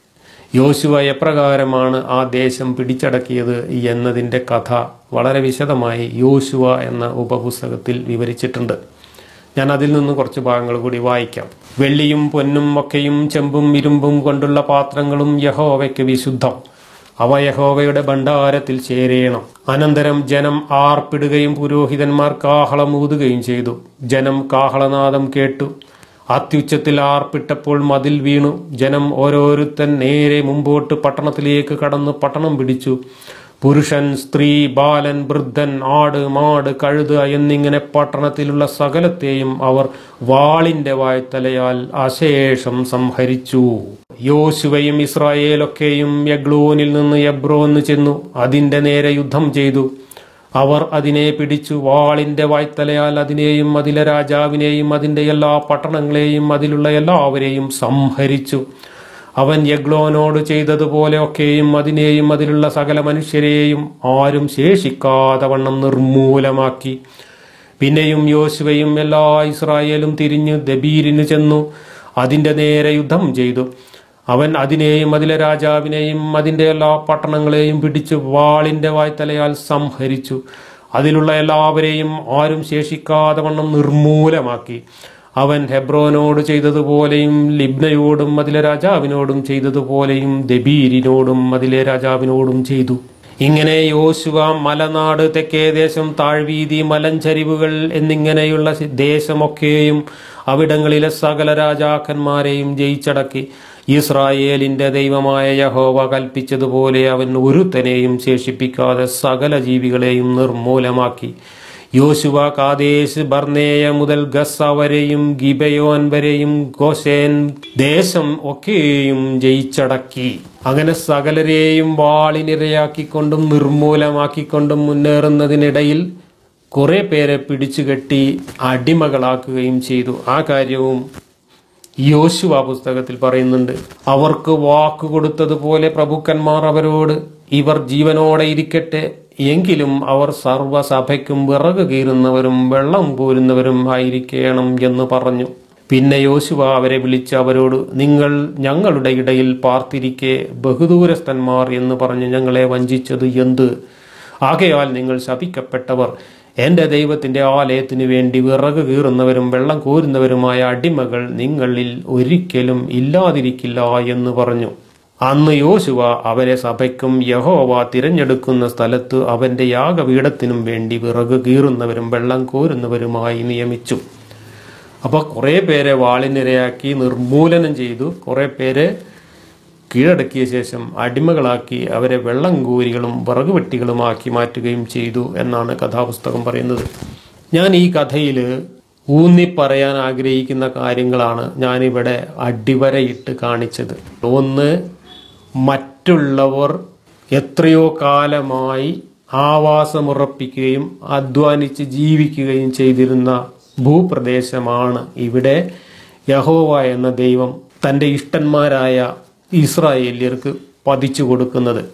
യോശുവ എപ്രകാരമാണ് ആ ദേശം പിടിച്ചടക്കിയത് എന്നതിൻ്റെ കഥ വളരെ വിശദമായി യോശുവ എന്ന ഉപപുസ്തകത്തിൽ വിവരിച്ചിട്ടുണ്ട് ഞാൻ അതിൽ നിന്ന് കുറച്ച് ഭാഗങ്ങൾ കൂടി വായിക്കാം വെള്ളിയും പൊന്നും ഒക്കെയും ചെമ്പും ഇരുമ്പും കൊണ്ടുള്ള പാത്രങ്ങളും യഹോവയ്ക്ക് വിശുദ്ധം അവ യഹോവയുടെ ഭണ്ഡാരത്തിൽ ചേരേണം അനന്തരം ജനം ആർപ്പിടുകയും പുരോഹിതന്മാർ കാഹളം ഊതുകയും ചെയ്തു ജനം കാഹളനാദം കേട്ടു അത്യുച്ചത്തിൽ ആർപ്പിട്ടപ്പോൾ മതിൽ വീണു ജനം ഓരോരുത്തൻ നേരെ മുമ്പോട്ട് പട്ടണത്തിലേക്ക് കടന്ന് പട്ടണം പിടിച്ചു പുരുഷൻ സ്ത്രീ ബാലൻ വൃദ്ധൻ ആട് മാട് കഴുത എന്നിങ്ങനെ പട്ടണത്തിലുള്ള സകലത്തെയും അവർ വാളിന്റെ വായ്ത്തലയാൽ അശേഷം സംഹരിച്ചു യോശുവയും ഇസ്രായേലൊക്കെയും യഗ്ലൂനിൽ നിന്ന് എബ്രോന്ന് ചെന്നു അതിന്റെ നേരെ യുദ്ധം ചെയ്തു അവർ അതിനെ പിടിച്ചു വാളിന്റെ വായ്ത്തലയാൽ അതിനെയും അതിലെ രാജാവിനെയും അതിന്റെ എല്ലാ പട്ടണങ്ങളെയും അതിലുള്ള എല്ലാവരെയും സംഹരിച്ചു അവൻ യഗ്ലോനോട് ചെയ്തതുപോലെ ഒക്കെയും അതിനെയും അതിലുള്ള സകല മനുഷ്യരെയും ആരും ശേഷിക്കാതെ വണ്ണം നിർമൂലമാക്കി പിന്നെയും യോശുവയും എല്ലാ ഇസ്രായേലും തിരിഞ്ഞ് ദബീരിന് ചെന്നു അതിന്റെ നേരെ യുദ്ധം ചെയ്തു അവൻ അതിനെയും അതിലെ രാജാവിനെയും അതിന്റെ എല്ലാ പട്ടണങ്ങളെയും പിടിച്ച് വാളിന്റെ വായ്ത്തലയാൽ സംഹരിച്ചു അതിലുള്ള എല്ലാവരെയും ആരും ശേഷിക്കാതെ വണ്ണം നിർമൂലമാക്കി അവൻ ഹെബ്രോനോട് ചെയ്തതുപോലെയും ലിബ്നയോടും അതിലെ രാജാവിനോടും ചെയ്തതുപോലെയും ദബീരിനോടും അതിലെ രാജാവിനോടും ചെയ്തു ഇങ്ങനെ യോശുവ മലനാട് തെക്കേ ദേശം താഴ്വീതി മലഞ്ചരിവുകൾ എന്നിങ്ങനെയുള്ള ദേശമൊക്കെയും അവിടങ്ങളിലെ സകല രാജാക്കന്മാരെയും ജയിച്ചടക്കി ഇസ്രായേലിന്റെ ദൈവമായ യഹോവ കൽപ്പിച്ചതുപോലെ അവൻ ഒരുത്തനെയും ശേഷിപ്പിക്കാതെ സകല ജീവികളെയും നിർമൂലമാക്കി യോശുവ കാദേശ് ബർനേയ മുതൽ ഗസ വരെയും ഗിബയോൻ വരെയും ഗോശേൻ ദേശം ഒക്കെയും ജയിച്ചടക്കി അങ്ങനെ സകലരെയും വാളിനിരയാക്കിക്കൊണ്ടും നിർമൂലമാക്കിക്കൊണ്ടും മുന്നേറുന്നതിനിടയിൽ കുറെ പേരെ പിടിച്ചുകെട്ടി അടിമകളാക്കുകയും ചെയ്തു ആ കാര്യവും യോശുവ പുസ്തകത്തിൽ പറയുന്നുണ്ട് അവർക്ക് വാക്ക് കൊടുത്തതുപോലെ പ്രഭുക്കന്മാർ അവരോട് ഇവർ ജീവനോടെ ഇരിക്കട്ടെ എങ്കിലും അവർ സർവ്വസഭയ്ക്കും വിറക് കീറുന്നവരും വെള്ളം കോരുന്നവരും ആയിരിക്കണം എന്ന് പറഞ്ഞു പിന്നെ യോശുവ അവരെ വിളിച്ച് അവരോട് നിങ്ങൾ ഞങ്ങളുടെ ഇടയിൽ പാർത്തിരിക്കെ ബഹുദൂരസ്ഥന്മാർ എന്ന് പറഞ്ഞ് ഞങ്ങളെ വഞ്ചിച്ചത് എന്ത് ആകയാൽ നിങ്ങൾ ശപിക്കപ്പെട്ടവർ എന്റെ ദൈവത്തിന്റെ ആലയത്തിനു വേണ്ടി വിറക് കീറുന്നവരും വെള്ളം കോരുന്നവരുമായ അടിമകൾ നിങ്ങളിൽ ഒരിക്കലും ഇല്ലാതിരിക്കില്ല എന്ന് പറഞ്ഞു അന്ന് യോശുവ അവരെ സഭയ്ക്കും യഹോവ തിരഞ്ഞെടുക്കുന്ന സ്ഥലത്ത് അവന്റെ യാഗപീഠത്തിനും വേണ്ടി വിറക് കീറുന്നവരും വെള്ളം കോരുന്നവരുമായി നിയമിച്ചു അപ്പൊ കുറെ പേരെ വാളിനിരയാക്കി നിർമൂലനം ചെയ്തു കുറെ പേരെ കീഴടക്കിയ ശേഷം അടിമകളാക്കി അവരെ വെള്ളം കോരികളും വിറകുവെട്ടികളുമാക്കി മാറ്റുകയും ചെയ്തു എന്നാണ് കഥാപുസ്തകം പറയുന്നത് ഞാൻ ഈ കഥയിൽ ഊന്നി പറയാൻ ആഗ്രഹിക്കുന്ന കാര്യങ്ങളാണ് ഞാനിവിടെ അടിവരയിട്ട് കാണിച്ചത് ഒന്ന് മറ്റുള്ളവർ എത്രയോ കാലമായി ആവാസമുറപ്പിക്കുകയും അധ്വാനിച്ച് ജീവിക്കുകയും ചെയ്തിരുന്ന ഭൂപ്രദേശമാണ് ഇവിടെ യഹോവ എന്ന ദൈവം തൻ്റെ ഇഷ്ടന്മാരായ ഇസ്രായേല്യർക്ക് പതിച്ചു കൊടുക്കുന്നത്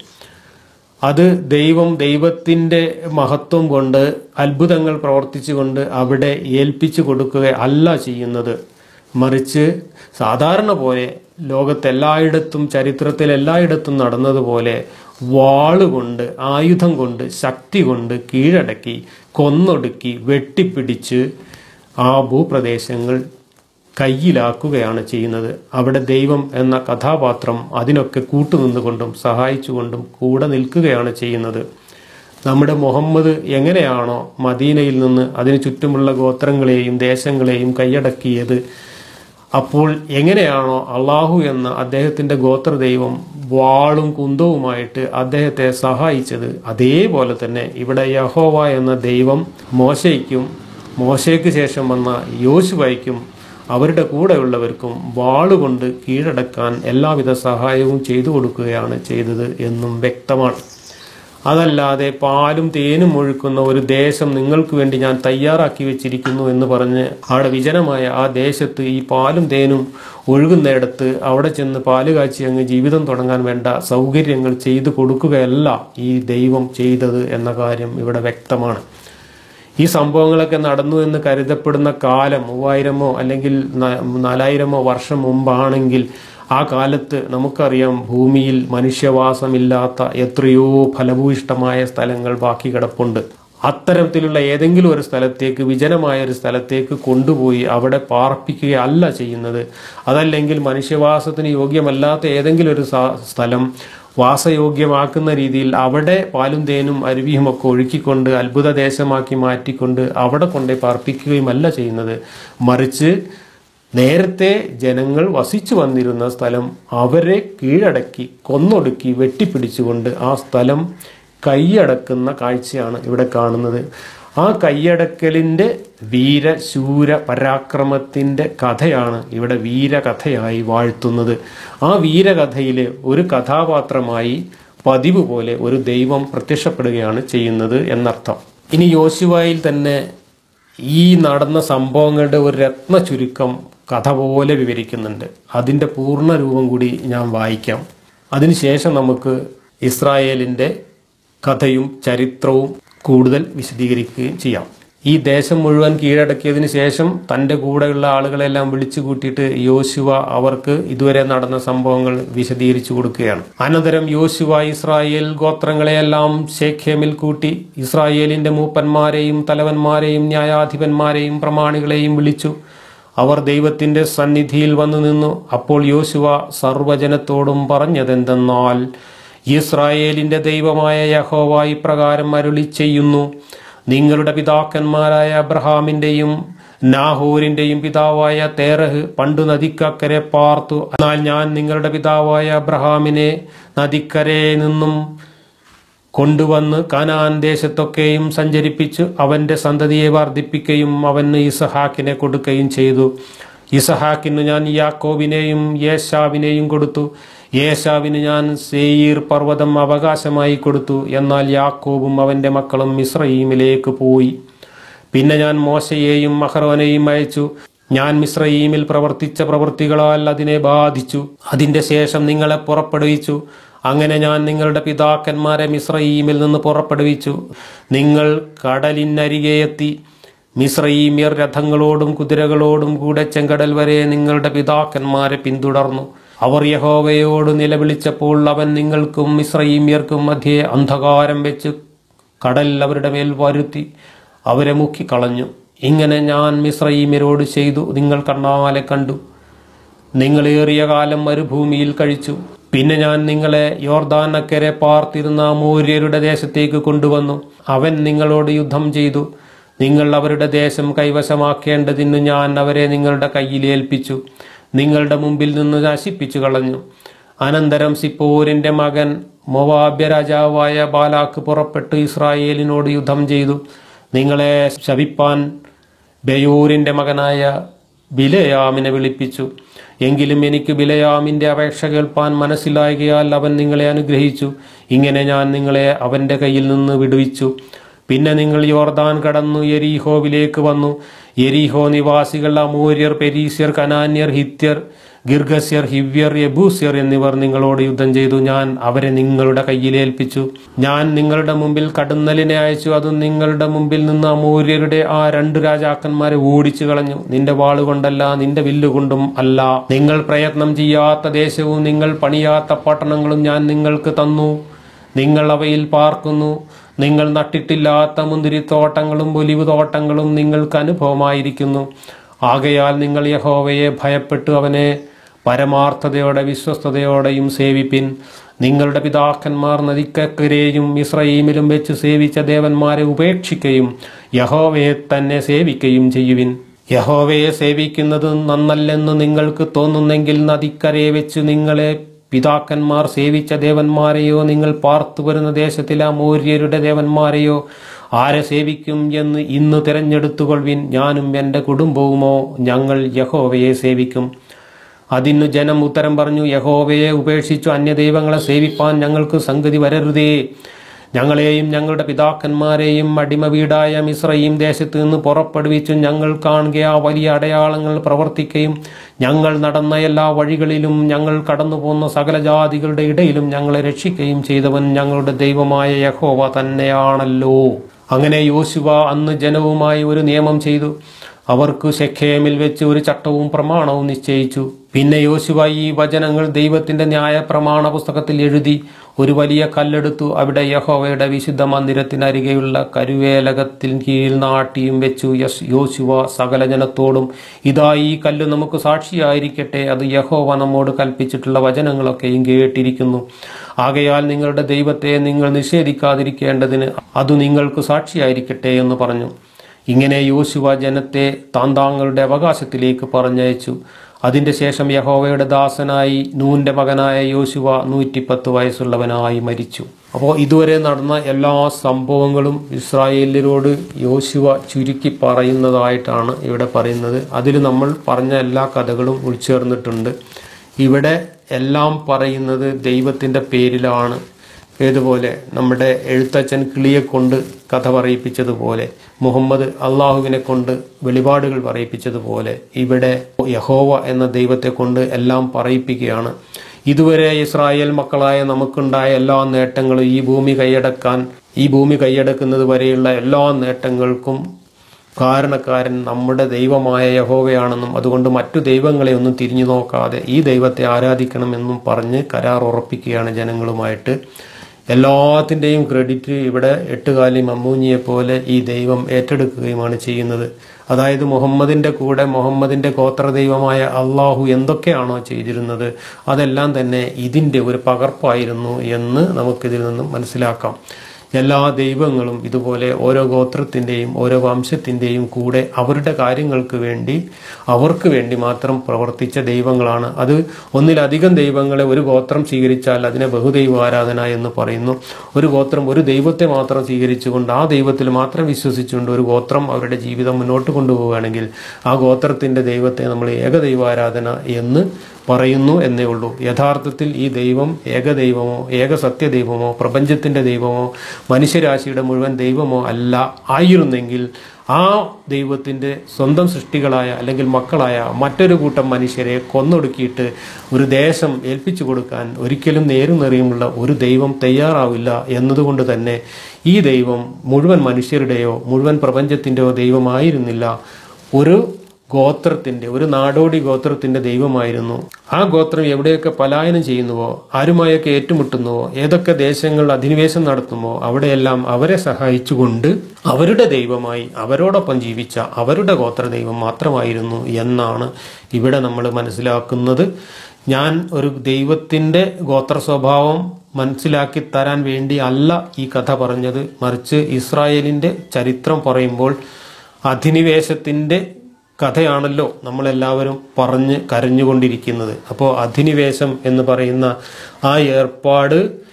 അത് ദൈവം ദൈവത്തിൻ്റെ മഹത്വം കൊണ്ട് അത്ഭുതങ്ങൾ പ്രവർത്തിച്ചുകൊണ്ട് അവിടെ ഏൽപ്പിച്ചു കൊടുക്കുക അല്ല ചെയ്യുന്നത് മറിച്ച് സാധാരണ പോലെ ലോകത്തെല്ലായിടത്തും ചരിത്രത്തിൽ എല്ലായിടത്തും നടന്നതുപോലെ വാളുകൊണ്ട് ആയുധം കൊണ്ട് ശക്തി കൊണ്ട് കീഴടക്കി കൊന്നൊടുക്കി വെട്ടിപ്പിടിച്ച് ആ ഭൂപ്രദേശങ്ങൾ കയ്യിലാക്കുകയാണ് ചെയ്യുന്നത് അവിടെ ദൈവം എന്ന കഥാപാത്രം അതിനൊക്കെ കൂട്ടുനിന്നുകൊണ്ടും സഹായിച്ചുകൊണ്ടും കൂടെ നിൽക്കുകയാണ് ചെയ്യുന്നത് നമ്മുടെ മുഹമ്മദ് എങ്ങനെയാണോ മദീനയിൽ നിന്ന് അതിനു ചുറ്റുമുള്ള ഗോത്രങ്ങളെയും ദേശങ്ങളെയും കൈയടക്കിയത് അപ്പോൾ എങ്ങനെയാണോ അള്ളാഹു എന്ന അദ്ദേഹത്തിന്റെ ഗോത്രദൈവം വാളും കുന്തവുമായിട്ട് അദ്ദേഹത്തെ സഹായിച്ചത് അതേപോലെ തന്നെ ഇവിടെ യഹോവ എന്ന ദൈവം മോശയ്ക്കും മോശയ്ക്ക് ശേഷം വന്ന യോശുവയ്ക്കും അവരുടെ കൂടെയുള്ളവർക്കും വാളുകൊണ്ട് കീഴടക്കാൻ എല്ലാവിധ സഹായവും ചെയ്തു കൊടുക്കുകയാണ് ചെയ്തത് എന്നും വ്യക്തമാണ് അതല്ലാതെ പാലും തേനും ഒഴുക്കുന്ന ഒരു ദേശം നിങ്ങൾക്ക് വേണ്ടി ഞാൻ തയ്യാറാക്കി വെച്ചിരിക്കുന്നു എന്ന് പറഞ്ഞ് അവിടെ വിജനമായ ആ ദേശത്ത് ഈ പാലും തേനും ഒഴുകുന്നിടത്ത് അവിടെ ചെന്ന് പാല് കാച്ചി അങ്ങ് ജീവിതം തുടങ്ങാൻ വേണ്ട സൗകര്യങ്ങൾ ചെയ്തു കൊടുക്കുകയല്ല ഈ ദൈവം ചെയ്തത് എന്ന കാര്യം ഇവിടെ വ്യക്തമാണ് ഈ സംഭവങ്ങളൊക്കെ നടന്നു എന്ന് കരുതപ്പെടുന്ന കാലം മൂവായിരമോ അല്ലെങ്കിൽ ന- നാലായിരമോ വർഷം മുമ്പാണെങ്കിൽ ആ കാലത്ത് നമുക്കറിയാം ഭൂമിയിൽ മനുഷ്യവാസമില്ലാത്ത എത്രയോ ഫലഭൂയിഷ്ടമായ സ്ഥലങ്ങൾ ബാക്കി കിടപ്പുണ്ട് അത്തരത്തിലുള്ള ഏതെങ്കിലും ഒരു സ്ഥലത്തേക്ക് വിജനമായ ഒരു സ്ഥലത്തേക്ക് കൊണ്ടുപോയി അവിടെ പാർപ്പിക്കുകയല്ല ചെയ്യുന്നത് അതല്ലെങ്കിൽ മനുഷ്യവാസത്തിന് യോഗ്യമല്ലാത്ത ഏതെങ്കിലും ഒരു സ- സ്ഥലം വാസയോഗ്യമാക്കുന്ന രീതിയിൽ അവിടെ പാലും തേനും അരുവിയും ഒക്കെ ഒഴുക്കിക്കൊണ്ട് അത്ഭുത ദേശമാക്കി മാറ്റിക്കൊണ്ട് അവിടെ കൊണ്ടേ പാർപ്പിക്കുകയുമല്ല ചെയ്യുന്നത് മറിച്ച് നേരത്തെ ജനങ്ങൾ വസിച്ചു വന്നിരുന്ന സ്ഥലം അവരെ കീഴടക്കി കൊന്നൊടുക്കി വെട്ടിപ്പിടിച്ചുകൊണ്ട് ആ സ്ഥലം കൈയടക്കുന്ന കാഴ്ചയാണ് ഇവിടെ കാണുന്നത് ആ കൈയടക്കലിൻ്റെ വീരശൂര പരാക്രമത്തിൻ്റെ കഥയാണ് ഇവിടെ വീരകഥയായി വാഴ്ത്തുന്നത് ആ വീരകഥയിലെ ഒരു കഥാപാത്രമായി പതിവ് പോലെ ഒരു ദൈവം പ്രത്യക്ഷപ്പെടുകയാണ് ചെയ്യുന്നത് എന്നർത്ഥം ഇനി യോശുവായിൽ തന്നെ ഈ നടന്ന സംഭവങ്ങളുടെ ഒരു രത്ന ചുരുക്കം കഥ പോലെ വിവരിക്കുന്നുണ്ട് അതിൻ്റെ പൂർണ്ണ രൂപം കൂടി ഞാൻ വായിക്കാം അതിനുശേഷം നമുക്ക് ഇസ്രായേലിൻ്റെ കഥയും ചരിത്രവും കൂടുതൽ വിശദീകരിക്കുകയും ചെയ്യാം ഈ ദേശം മുഴുവൻ കീഴടക്കിയതിന് ശേഷം തൻ്റെ കൂടെയുള്ള ആളുകളെല്ലാം വിളിച്ചു കൂട്ടിയിട്ട് യോശുവ അവർക്ക് ഇതുവരെ നടന്ന സംഭവങ്ങൾ വിശദീകരിച്ചു കൊടുക്കുകയാണ് അനന്തരം യോശുവ ഇസ്രായേൽ ഗോത്രങ്ങളെയെല്ലാം ശേഖേമിൽ കൂട്ടി ഇസ്രായേലിന്റെ മൂപ്പന്മാരെയും തലവന്മാരെയും ന്യായാധിപന്മാരെയും പ്രമാണികളെയും വിളിച്ചു അവർ ദൈവത്തിന്റെ സന്നിധിയിൽ വന്നു നിന്നു അപ്പോൾ യോശുവ സർവജനത്തോടും പറഞ്ഞതെന്തെന്നാൽ ഇസ്രായേലിന്റെ ദൈവമായ യഹോവ ഇപ്രകാരം അരുളി ചെയ്യുന്നു നിങ്ങളുടെ പിതാക്കന്മാരായ അബ്രഹാമിന്റെയും നാഹൂരിന്റെയും പിതാവായ തേറഹ് പണ്ട് നദിക്കക്കരെ പാർത്തു എന്നാൽ ഞാൻ നിങ്ങളുടെ പിതാവായ അബ്രഹാമിനെ നദിക്കരയെ നിന്നും കൊണ്ടുവന്ന് കനാൻ ദേശത്തൊക്കെയും സഞ്ചരിപ്പിച്ച് അവന്റെ സന്തതിയെ വർദ്ധിപ്പിക്കുകയും അവന് ഇസഹാക്കിനെ കൊടുക്കുകയും ചെയ്തു ഇസഹാക്കിന് ഞാൻ യാക്കോബിനെയും യേശാവിനെയും കൊടുത്തു യേശാവിന് ഞാൻ സേയീർ പർവ്വതം അവകാശമായി കൊടുത്തു എന്നാൽ യാക്കോബും അവന്റെ മക്കളും മിശ്രയീമിലേക്ക് പോയി പിന്നെ ഞാൻ മോശയെയും മഹറോനെയും അയച്ചു ഞാൻ മിശ്രയീമിൽ പ്രവർത്തിച്ച പ്രവൃത്തികളാൽ അതിനെ ബാധിച്ചു അതിന്റെ ശേഷം നിങ്ങളെ പുറപ്പെടുവിച്ചു അങ്ങനെ ഞാൻ നിങ്ങളുടെ പിതാക്കന്മാരെ മിശ്രയീമിൽ നിന്ന് പുറപ്പെടുവിച്ചു നിങ്ങൾ കടലിനരികെ എത്തി മിശ്രയീമ്യർ രഥങ്ങളോടും കുതിരകളോടും കൂടെ ചെങ്കടൽ വരെ നിങ്ങളുടെ പിതാക്കന്മാരെ പിന്തുടർന്നു അവർ യഹോവയോട് നിലവിളിച്ചപ്പോൾ അവൻ നിങ്ങൾക്കും മിശ്രയീമ്യർക്കും മധ്യേ അന്ധകാരം വെച്ച് കടൽ അവരുടെ മേൽ വരുത്തി അവരെ മുക്കിക്കളഞ്ഞു ഇങ്ങനെ ഞാൻ മിശ്രയീമ്യരോട് ചെയ്തു നിങ്ങൾ കണ്ണാലെ കണ്ടു നിങ്ങൾ ഏറിയ കാലം മരുഭൂമിയിൽ കഴിച്ചു പിന്നെ ഞാൻ നിങ്ങളെ യോർദാൻ അക്കരെ പാർത്തിരുന്ന മൂര്യരുടെ ദേശത്തേക്ക് കൊണ്ടുവന്നു അവൻ നിങ്ങളോട് യുദ്ധം ചെയ്തു നിങ്ങൾ അവരുടെ ദേശം കൈവശമാക്കേണ്ടതിന് ഞാൻ അവരെ നിങ്ങളുടെ കയ്യിൽ ഏൽപ്പിച്ചു നിങ്ങളുടെ മുമ്പിൽ നിന്ന് നശിപ്പിച്ചു കളഞ്ഞു അനന്തരം സിപ്പോരിന്റെ മകൻ മൊവാബ്യ രാജാവായ ബാലാക്ക് പുറപ്പെട്ട് ഇസ്രായേലിനോട് യുദ്ധം ചെയ്തു നിങ്ങളെ ശപിപ്പാൻ ബയൂരിന്റെ മകനായ ബിലയാമിനെ വിളിപ്പിച്ചു എങ്കിലും എനിക്ക് ബിലയാമിന്റെ അപേക്ഷ കേൾപ്പാൻ മനസ്സിലായകയാൽ അവൻ നിങ്ങളെ അനുഗ്രഹിച്ചു ഇങ്ങനെ ഞാൻ നിങ്ങളെ അവന്റെ കയ്യിൽ നിന്ന് വിടുവിച്ചു പിന്നെ നിങ്ങൾ യോർദാൻ കടന്നു യെരീഹോവിലേക്ക് വന്നു യെരീഹോ നിവാസികൾ അമൂര്യർ പെരീസ്യർ കനാന്യർ ഹിത്യർ ഗിർഗസ്യർ ഹിവ്യർ യബൂസ്യർ എന്നിവർ നിങ്ങളോട് യുദ്ധം ചെയ്തു ഞാൻ അവരെ നിങ്ങളുടെ കയ്യിൽ ഏൽപ്പിച്ചു ഞാൻ നിങ്ങളുടെ മുമ്പിൽ കടുന്നലിനെ അയച്ചു അത് നിങ്ങളുടെ മുമ്പിൽ നിന്ന് അമൂര്യരുടെ ആ രണ്ട് രാജാക്കന്മാരെ ഓടിച്ചു കളഞ്ഞു നിന്റെ വാളുകൊണ്ടല്ല നിന്റെ വില്ലുകൊണ്ടും അല്ല നിങ്ങൾ പ്രയത്നം ചെയ്യാത്ത ദേശവും നിങ്ങൾ പണിയാത്ത പട്ടണങ്ങളും ഞാൻ നിങ്ങൾക്ക് തന്നു നിങ്ങൾ അവയിൽ പാർക്കുന്നു നിങ്ങൾ നട്ടിട്ടില്ലാത്ത മുന്തിരിത്തോട്ടങ്ങളും ഒലിവ് തോട്ടങ്ങളും നിങ്ങൾക്ക് അനുഭവമായിരിക്കുന്നു ആകയാൽ നിങ്ങൾ യഹോവയെ ഭയപ്പെട്ടു അവനെ പരമാർത്ഥതയോടെ വിശ്വസ്തയോടെയും സേവിപ്പിൻ നിങ്ങളുടെ പിതാക്കന്മാർ നദിക്കക്കരെയും ഇസ്രയീമിലും വെച്ച് സേവിച്ച ദേവന്മാരെ ഉപേക്ഷിക്കുകയും യഹോവയെ തന്നെ സേവിക്കുകയും ചെയ്യുവിൻ യഹോവയെ സേവിക്കുന്നത് നന്നല്ലെന്ന് നിങ്ങൾക്ക് തോന്നുന്നെങ്കിൽ നദിക്കരയെ വെച്ച് നിങ്ങളെ പിതാക്കന്മാർ സേവിച്ച ദേവന്മാരെയോ നിങ്ങൾ പാർത്തു വരുന്ന ദേശത്തിലെ അമൂര്യരുടെ ദേവന്മാരെയോ ആരെ സേവിക്കും എന്ന് ഇന്ന് തിരഞ്ഞെടുത്തുകൊള്ളുവിൻ ഞാനും എൻ്റെ കുടുംബവുമോ ഞങ്ങൾ യഹോവയെ സേവിക്കും അതിനു ജനം ഉത്തരം പറഞ്ഞു യഹോവയെ ഉപേക്ഷിച്ചു അന്യദൈവങ്ങളെ സേവിപ്പാൻ ഞങ്ങൾക്ക് സംഗതി വരരുതേ ഞങ്ങളെയും ഞങ്ങളുടെ പിതാക്കന്മാരെയും അടിമ വീടായ മിശ്രയും ദേശത്ത് നിന്ന് പുറപ്പെടുവിച്ചു ഞങ്ങൾ കാണുക ആ വലിയ അടയാളങ്ങൾ പ്രവർത്തിക്കുകയും ഞങ്ങൾ നടന്ന എല്ലാ വഴികളിലും ഞങ്ങൾ കടന്നു പോകുന്ന സകല ജാതികളുടെ ഇടയിലും ഞങ്ങളെ രക്ഷിക്കുകയും ചെയ്തവൻ ഞങ്ങളുടെ ദൈവമായ യഹോവ തന്നെയാണല്ലോ അങ്ങനെ യോശുവ അന്ന് ജനവുമായി ഒരു നിയമം ചെയ്തു അവർക്ക് ശെഖേമിൽ വെച്ച് ഒരു ചട്ടവും പ്രമാണവും നിശ്ചയിച്ചു പിന്നെ യോശുവ ഈ വചനങ്ങൾ ദൈവത്തിന്റെ ന്യായ പ്രമാണ പുസ്തകത്തിൽ എഴുതി ഒരു വലിയ കല്ലെടുത്തു അവിടെ യഹോവയുടെ വിശുദ്ധ മന്ദിരത്തിനരികെയുള്ള കരുവേലകത്തിൽ കീഴിൽ നാട്ടിയും വെച്ചു യസ് യോശുവ സകല ജനത്തോടും ഇതാ ഈ കല്ല് നമുക്ക് സാക്ഷിയായിരിക്കട്ടെ അത് യഹോവ നമ്മോട് കൽപ്പിച്ചിട്ടുള്ള വചനങ്ങളൊക്കെയും കേട്ടിരിക്കുന്നു ആകയാൽ നിങ്ങളുടെ ദൈവത്തെ നിങ്ങൾ നിഷേധിക്കാതിരിക്കേണ്ടതിന് അത് നിങ്ങൾക്ക് സാക്ഷിയായിരിക്കട്ടെ എന്ന് പറഞ്ഞു ഇങ്ങനെ യോശുവ ജനത്തെ താന്താങ്ങളുടെ അവകാശത്തിലേക്ക് പറഞ്ഞയച്ചു അതിന്റെ ശേഷം യഹോവയുടെ ദാസനായി നൂന്റെ മകനായ യോശുവ നൂറ്റിപ്പത്ത് വയസ്സുള്ളവനായി മരിച്ചു അപ്പോൾ ഇതുവരെ നടന്ന എല്ലാ സംഭവങ്ങളും ഇസ്രായേലിനോട് യോശുവ ചുരുക്കി പറയുന്നതായിട്ടാണ് ഇവിടെ പറയുന്നത് അതിൽ നമ്മൾ പറഞ്ഞ എല്ലാ കഥകളും ഉൾച്ചേർന്നിട്ടുണ്ട് ഇവിടെ എല്ലാം പറയുന്നത് ദൈവത്തിൻ്റെ പേരിലാണ് ഏതുപോലെ നമ്മുടെ എഴുത്തച്ഛൻ കിളിയെ കൊണ്ട് കഥ പറയിപ്പിച്ചതുപോലെ മുഹമ്മദ് അള്ളാഹുവിനെ കൊണ്ട് വെളിപാടുകൾ പറയിപ്പിച്ചതുപോലെ ഇവിടെ യഹോവ എന്ന ദൈവത്തെ കൊണ്ട് എല്ലാം പറയിപ്പിക്കുകയാണ് ഇതുവരെ ഇസ്രായേൽ മക്കളായ നമുക്കുണ്ടായ എല്ലാ നേട്ടങ്ങളും ഈ ഭൂമി കൈയടക്കാൻ ഈ ഭൂമി കൈയടക്കുന്നത് വരെയുള്ള എല്ലാ നേട്ടങ്ങൾക്കും കാരണക്കാരൻ നമ്മുടെ ദൈവമായ യഹോവയാണെന്നും അതുകൊണ്ട് മറ്റു ദൈവങ്ങളെ ഒന്നും തിരിഞ്ഞു നോക്കാതെ ഈ ദൈവത്തെ ആരാധിക്കണമെന്നും പറഞ്ഞ് കരാർ ഉറപ്പിക്കുകയാണ് ജനങ്ങളുമായിട്ട് എല്ലാത്തിൻ്റെയും ക്രെഡിറ്റ് ഇവിടെ എട്ടുകാലി മമ്മൂഞ്ഞിയെ പോലെ ഈ ദൈവം ഏറ്റെടുക്കുകയുമാണ് ചെയ്യുന്നത് അതായത് മുഹമ്മദിന്റെ കൂടെ മുഹമ്മദിന്റെ ഗോത്രദൈവമായ അള്ളാഹു എന്തൊക്കെയാണോ ചെയ്തിരുന്നത് അതെല്ലാം തന്നെ ഇതിന്റെ ഒരു പകർപ്പായിരുന്നു എന്ന് നമുക്കിതിൽ നിന്നും മനസ്സിലാക്കാം എല്ലാ ദൈവങ്ങളും ഇതുപോലെ ഓരോ ഗോത്രത്തിൻ്റെയും ഓരോ വംശത്തിൻ്റെയും കൂടെ അവരുടെ കാര്യങ്ങൾക്ക് വേണ്ടി അവർക്ക് വേണ്ടി മാത്രം പ്രവർത്തിച്ച ദൈവങ്ങളാണ് അത് ഒന്നിലധികം ദൈവങ്ങളെ ഒരു ഗോത്രം സ്വീകരിച്ചാൽ അതിനെ ബഹുദൈവ ആരാധന എന്ന് പറയുന്നു ഒരു ഗോത്രം ഒരു ദൈവത്തെ മാത്രം സ്വീകരിച്ചുകൊണ്ട് ആ ദൈവത്തിൽ മാത്രം വിശ്വസിച്ചുകൊണ്ട് ഒരു ഗോത്രം അവരുടെ ജീവിതം മുന്നോട്ട് കൊണ്ടുപോവുകയാണെങ്കിൽ ആ ഗോത്രത്തിൻ്റെ ദൈവത്തെ നമ്മൾ ഏകദൈവാരാധന എന്ന് പറയുന്നു എന്നേ ഉള്ളൂ യഥാർത്ഥത്തിൽ ഈ ദൈവം ഏകദൈവമോ ഏക സത്യദൈവമോ പ്രപഞ്ചത്തിന്റെ ദൈവമോ മനുഷ്യരാശിയുടെ മുഴുവൻ ദൈവമോ അല്ല ആയിരുന്നെങ്കിൽ ആ ദൈവത്തിന്റെ സ്വന്തം സൃഷ്ടികളായ അല്ലെങ്കിൽ മക്കളായ മറ്റൊരു കൂട്ടം മനുഷ്യരെ കൊന്നൊടുക്കിയിട്ട് ഒരു ദേശം ഏൽപ്പിച്ചു കൊടുക്കാൻ ഒരിക്കലും നേരും നെറിയുമുള്ള ഒരു ദൈവം തയ്യാറാവില്ല എന്നതുകൊണ്ട് തന്നെ ഈ ദൈവം മുഴുവൻ മനുഷ്യരുടെയോ മുഴുവൻ പ്രപഞ്ചത്തിൻ്റെയോ ദൈവമായിരുന്നില്ല ഒരു ഗോത്രത്തിന്റെ ഒരു നാടോടി ഗോത്രത്തിന്റെ ദൈവമായിരുന്നു ആ ഗോത്രം എവിടെയൊക്കെ പലായനം ചെയ്യുന്നുവോ ആരുമായൊക്കെ ഏറ്റുമുട്ടുന്നുവോ ഏതൊക്കെ ദേശങ്ങൾ അധിനിവേശം നടത്തുമോ അവിടെയെല്ലാം അവരെ സഹായിച്ചുകൊണ്ട് അവരുടെ ദൈവമായി അവരോടൊപ്പം ജീവിച്ച അവരുടെ ഗോത്ര ദൈവം മാത്രമായിരുന്നു എന്നാണ് ഇവിടെ നമ്മൾ മനസ്സിലാക്കുന്നത് ഞാൻ ഒരു ദൈവത്തിന്റെ ഗോത്ര സ്വഭാവം മനസ്സിലാക്കി തരാൻ വേണ്ടി അല്ല ഈ കഥ പറഞ്ഞത് മറിച്ച് ഇസ്രായേലിന്റെ ചരിത്രം പറയുമ്പോൾ അധിനിവേശത്തിന്റെ കഥയാണല്ലോ നമ്മളെല്ലാവരും പറഞ്ഞ് കരഞ്ഞുകൊണ്ടിരിക്കുന്നത് അപ്പോൾ അധിനിവേശം എന്ന് പറയുന്ന ആ ഏർപ്പാട്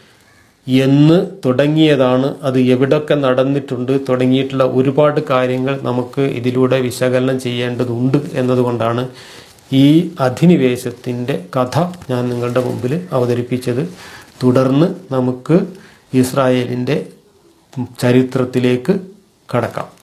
എന്ന് തുടങ്ങിയതാണ് അത് എവിടൊക്കെ നടന്നിട്ടുണ്ട് തുടങ്ങിയിട്ടുള്ള ഒരുപാട് കാര്യങ്ങൾ നമുക്ക് ഇതിലൂടെ വിശകലനം ചെയ്യേണ്ടതുണ്ട് എന്നതുകൊണ്ടാണ് ഈ അധിനിവേശത്തിൻ്റെ കഥ ഞാൻ നിങ്ങളുടെ മുമ്പിൽ അവതരിപ്പിച്ചത് തുടർന്ന് നമുക്ക് ഇസ്രായേലിൻ്റെ ചരിത്രത്തിലേക്ക് കടക്കാം